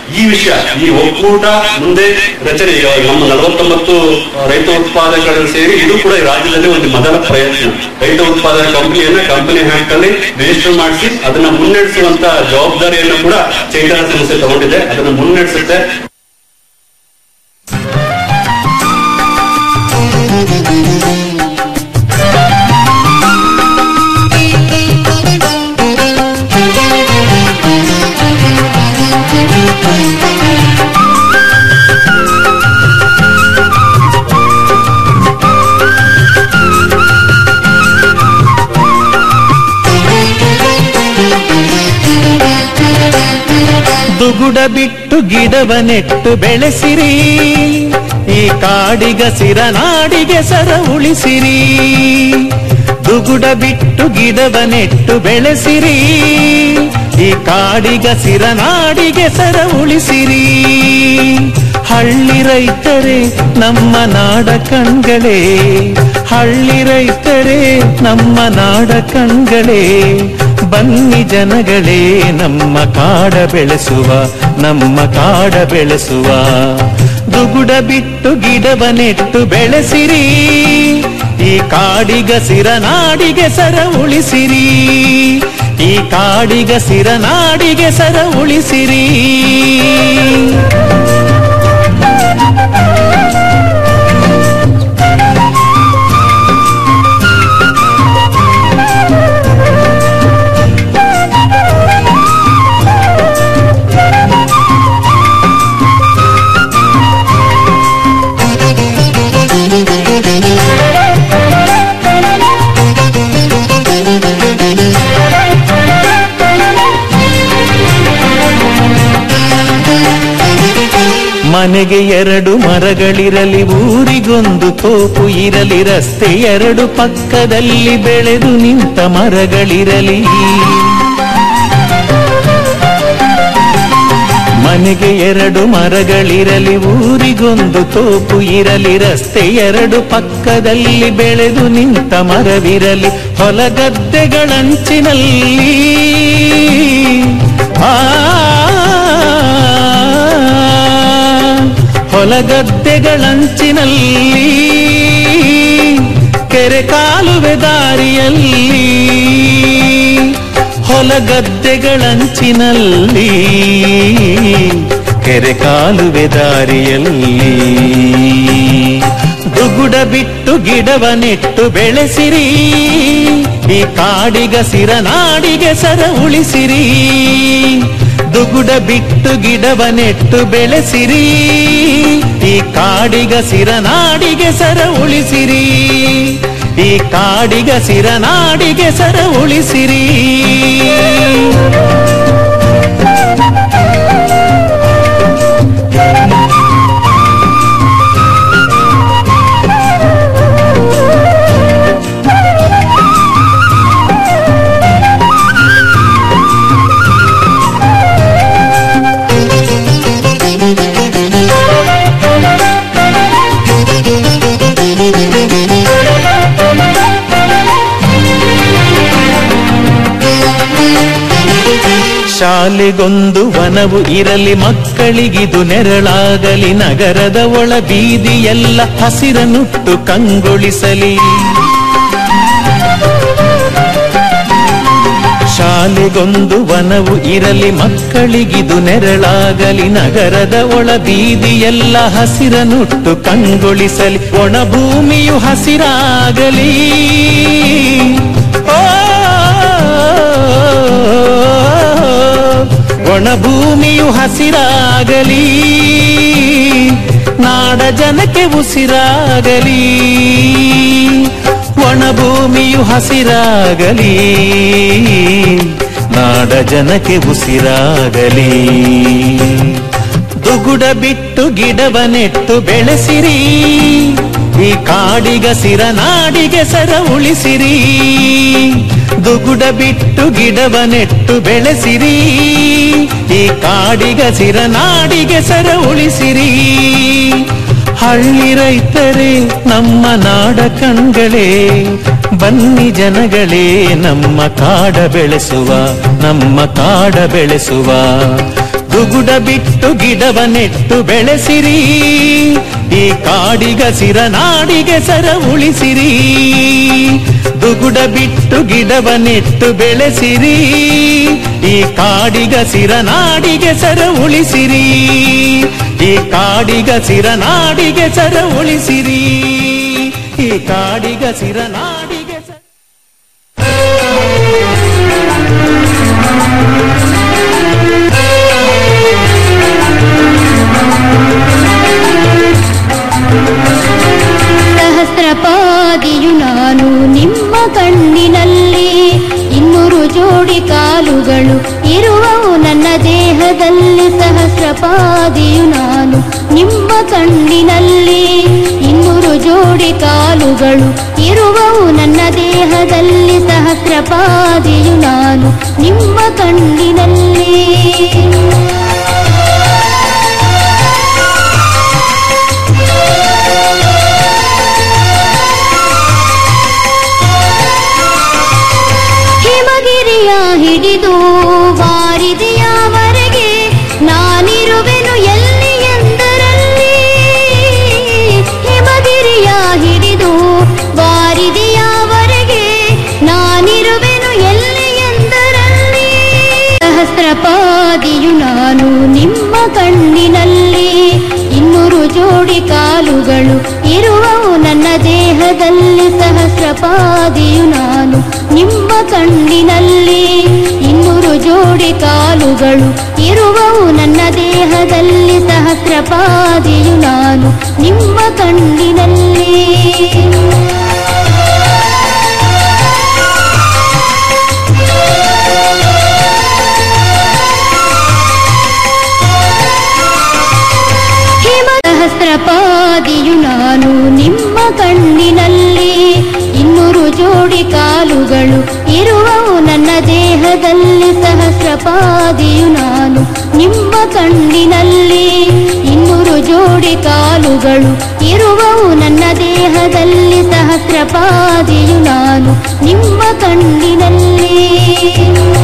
ಈ ವಿಷಯ ಈ ಒಕ್ಕೂಟ ಮುಂದೆ ರಚನೆ ಈಗ ನಮ್ಮ ನಲವತ್ತೊಂಬತ್ತು ರೈತ ಉತ್ಪಾದಕಗಳು ಸೇರಿ ಇದು ಕೂಡ ಈ ರಾಜ್ಯದಲ್ಲಿ ಒಂದು ಮೊದಲ ಪ್ರಯತ್ನ ರೈತ ಉತ್ಪಾದಕ ಕಂಪನಿಯನ್ನ ಕಂಪನಿ ಹ್ಯಾಕ್ ಅಲ್ಲಿ ರಿಜಿಸ್ಟರ್ ಮಾಡಿಸಿ ಅದನ್ನ ಮುನ್ನಡೆಸುವಂತ ಜವಾಬ್ದಾರಿಯನ್ನು ಕೂಡ ಚೈತನ್ಯ ಸಂಸ್ಥೆ ತಗೊಂಡಿದೆ ಅದನ್ನ ಮುನ್ನಡೆಸುತ್ತೆ ದುಗುಡ ಬಿಟ್ಟು ಗಿಡವ ನೆಟ್ಟು ಬೆಳೆಸಿರಿ ಈ ಕಾಡಿಗ ಸಿರ ನಾಡಿಗೆ ಸರ ಉಳಿಸಿರಿ ದುಗುಡ ಬಿಟ್ಟು ಗಿಡವ ನೆಟ್ಟು ಬೆಳೆಸಿರಿ ಈ ಕಾಡಿಗ ಸಿರ ನಾಡಿಗೆ ಸರ ಉಳಿಸಿರಿ ಹಳ್ಳಿ ರೈತರೇ ನಮ್ಮ ನಾಡ ಕಣ್ಗಳೇ ಹಳ್ಳಿ ರೈತರೇ ನಮ್ಮ ನಾಡ ಕಣ್ಗಳೇ ಬನ್ನಿ ಜನಗಳೇ ನಮ್ಮ ಕಾಡ ಬೆಳೆಸುವ ನಮ್ಮ ಕಾಡ ಬೆಳೆಸುವ ದುಗುಡ ಬಿಟ್ಟು ಗಿಡವ ನೆಟ್ಟು ಬೆಳೆಸಿರಿ ಈ ಕಾಡಿಗ ಸಿರ ನಾಡಿಗೆ ಸರ ಉಳಿಸಿರಿ ಈ ಕಾಡಿಗ ಸಿರ ನಾಡಿಗೆ ಸರ ಉಳಿಸಿರಿ ಮನೆಗೆ ಎರಡು ಮರಗಳಿರಲಿ ಊರಿಗೊಂದು ತೋಪು ಇರಲಿ ರಸ್ತೆ ಎರಡು ಪಕ್ಕದಲ್ಲಿ ಬೆಳೆದು ನಿಂತ ಮರಗಳಿರಲಿ ಮನೆಗೆ ಎರಡು ಮರಗಳಿರಲಿ ಊರಿಗೊಂದು ತೋಪು ಇರಲಿ ರಸ್ತೆ ಎರಡು ಪಕ್ಕದಲ್ಲಿ ಬೆಳೆದು ನಿಂತ ಮರವಿರಲಿ ಹೊಲಗದ್ದೆಗಳಂಚಿನಲ್ಲಿ ಆ ಹೊಲಗದ್ದೆಗಳಂಚಿನಲ್ಲಿ ಕೆರೆ ಕಾಲುವೆ ದಾರಿಯಲ್ಲಿ ಹೊಲಗದ್ದೆಗಳಂಚಿನಲ್ಲಿ ಕೆರೆ ಕಾಲುವೆ ದಾರಿಯಲ್ಲಿ ದುಗುಡ ಬಿಟ್ಟು ಗಿಡವ ನೆಟ್ಟು ಬೆಳೆಸಿರಿ ಈ ಕಾಡಿಗ ಸಿರ ನಾಡಿಗೆ ಸರ ಉಳಿಸಿರಿ ದುಗುಡ ಬಿಟ್ಟು ಗಿಡವ ನೆಟ್ಟು ಬೆಳೆಸಿರಿ ಈ ಕಾಡಿಗ ಸಿರ ನಾಡಿಗೆ ಸರ ಉಳಿಸಿರಿ ಈ ಕಾಡಿಗ ಸಿರ ನಾಡಿಗೆ ಸರ ಉಳಿಸಿರಿ ಶಾಲೆಗೊಂದು ವನವು ಇರಲಿ ಮಕ್ಕಳಿಗಿದು ನೆರಳಾಗಲಿ ನಗರದ ಒಳ ಬೀದಿಯೆಲ್ಲ ಹಸಿರನುಟ್ಟು ಕಂಗೊಳಿಸಲಿ ಶಾಲೆಗೊಂದು ವನವು ಇರಲಿ ಮಕ್ಕಳಿಗಿದು ನೆರಳಾಗಲಿ ನಗರದ ಒಳ ಬೀದಿಯೆಲ್ಲ ಹಸಿರನುಟ್ಟು ಕಂಗೊಳಿಸಲಿ ಒಣ ಭೂಮಿಯು ಹಸಿರಾಗಲಿ ಓ ಒಣ ಭೂಮಿಯು ಹಸಿರಾಗಲಿ ನಾಡ ಜನಕ್ಕೆ ಉಸಿರಾಗಲಿ ಒಣ ಭೂಮಿಯು ಹಸಿರಾಗಲಿ ನಾಡ ಜನಕ್ಕೆ ಉಸಿರಾಗಲಿ ದುಗುಡ ಬಿಟ್ಟು ಗಿಡವ ನೆಟ್ಟು ಬೆಳೆಸಿರಿ ಈ ಕಾಡಿಗ ಸಿರ ನಾಡಿಗೆ ಸರ ಉಳಿಸಿರಿ ದುಗುಡ ಬಿಟ್ಟು ಗಿಡವ ನೆಟ್ಟು ಬೆಳೆಸಿರಿ ಈ ಕಾಡಿಗ ಸಿರ ನಾಡಿಗೆ ಸರ ಉಳಿಸಿರಿ ಹಳ್ಳಿ ರೈತರೇ ನಮ್ಮ ನಾಡ ಕಣ್ಗಳೇ ಬನ್ನಿ ಜನಗಳೇ ನಮ್ಮ ಕಾಡ ಬೆಳೆಸುವ ನಮ್ಮ ಕಾಡ ಬೆಳೆಸುವ ದುಗುಡ ಬಿಟ್ಟು ಗಿಡವ ನೆಟ್ಟು ಬೆಳೆಸಿರಿ ಈ ಕಾಡಿಗಸಿರ ನಾಡಿಗೆ ಸರ ಉಳಿಸಿರಿ ದುಗುಡ ಬಿಟ್ಟು ಗಿಡವ ನೆಟ್ಟು ಬೆಳೆಸಿರಿ ಈ ಕಾಡಿಗಸಿರ ನಾಡಿಗೆ ಸರ ಉಳಿಸಿರಿ ಈ ಕಾಡಿಗಸಿರ ನಾಡಿಗೆ ಸರ ಉಳಿಸಿರಿ ಈ ಕಾಡಿಗಸಿರ ನಾಡಿಗೆ ಸರ ಸಹಸ್ರಪಾದಿಯು ನಾನು ನಿಮ್ಮ ಕಣ್ಣಿನಲ್ಲಿ ಇನ್ನೂರು ಜೋಡಿ ಕಾಲುಗಳು ಇರುವವು ನನ್ನ ದೇಹದಲ್ಲಿ ಸಹಸ್ರಪಾದಿಯು ನಾನು ನಿಮ್ಮ ಕಣ್ಣಿನಲ್ಲಿ ಇನ್ನೂರು ಜೋಡಿ ಕಾಲುಗಳು ಇರುವವು ನನ್ನ ದೇಹದಲ್ಲಿ ಸಹಸ್ರಪಾದಿಯು ನಾನು ನಿಮ್ಮ ಕಣ್ಣಿನಲ್ಲಿ ಹಿಮಗಿರಿಯ ಹಿಡಿದು ವಾರಿದೆಯವರೆಗೆ ನಾನಿರುವೆನು ಎಲ್ಲಿ ಎಂದರಲ್ಲಿ ಹಿಮಗಿರಿಯ ಹಿಡಿದು ವಾರಿದೆಯವರೆಗೆ ನಾನಿರುವೆನು ಎಲ್ಲಿ ಎಂದರಲ್ಲಿ ಸಹಸ್ರಪಾದಿಯು ನಾನು ನಿಮ್ಮ ಕಣ್ಣಿನಲ್ಲಿ ಇನ್ನೂರು ಜೋಡಿ ಕಾಲುಗಳು ಇರುವವು ನನ್ನ ದೇಹದಲ್ಲಿ ಸಹಸ್ರಪಾದಿಯು ನಾನು ನಿಮ್ಮ ಕಣ್ಣಿನಲ್ಲಿ ಇನ್ನೂರು ಜೋಡಿ ಕಾಲುಗಳು ಇರುವವು ನನ್ನ ದೇಹದಲ್ಲಿ ಸಹಸ್ರಪಾದಿಯು ನಾನು ನಿಮ್ಮ ಕಣ್ಣಿನಲ್ಲಿ ಹಿಮ ಸಹಸ್ರಪಾದಿಯು ನಾನು ನಿಮ್ಮ ಕಣ್ಣಿನಲ್ಲಿ ಇನ್ನೂರು ಜೋಡಿ ಕಾಲುಗಳು ಇರುವವು ನನ್ನ ದೇಹದಲ್ಲಿ ಸಹಸ್ರಪಾದಿಯು ನಾನು ನಿಮ್ಮ ಕಣ್ಣಿನಲ್ಲಿ ಇನ್ನೂರು ಜೋಡಿ ಕಾಲುಗಳು ಇರುವವು ನನ್ನ ದೇಹದಲ್ಲಿ ಸಹಸ್ರಪಾದಿಯು ನಾನು ನಿಮ್ಮ ಕಣ್ಣಿನಲ್ಲಿ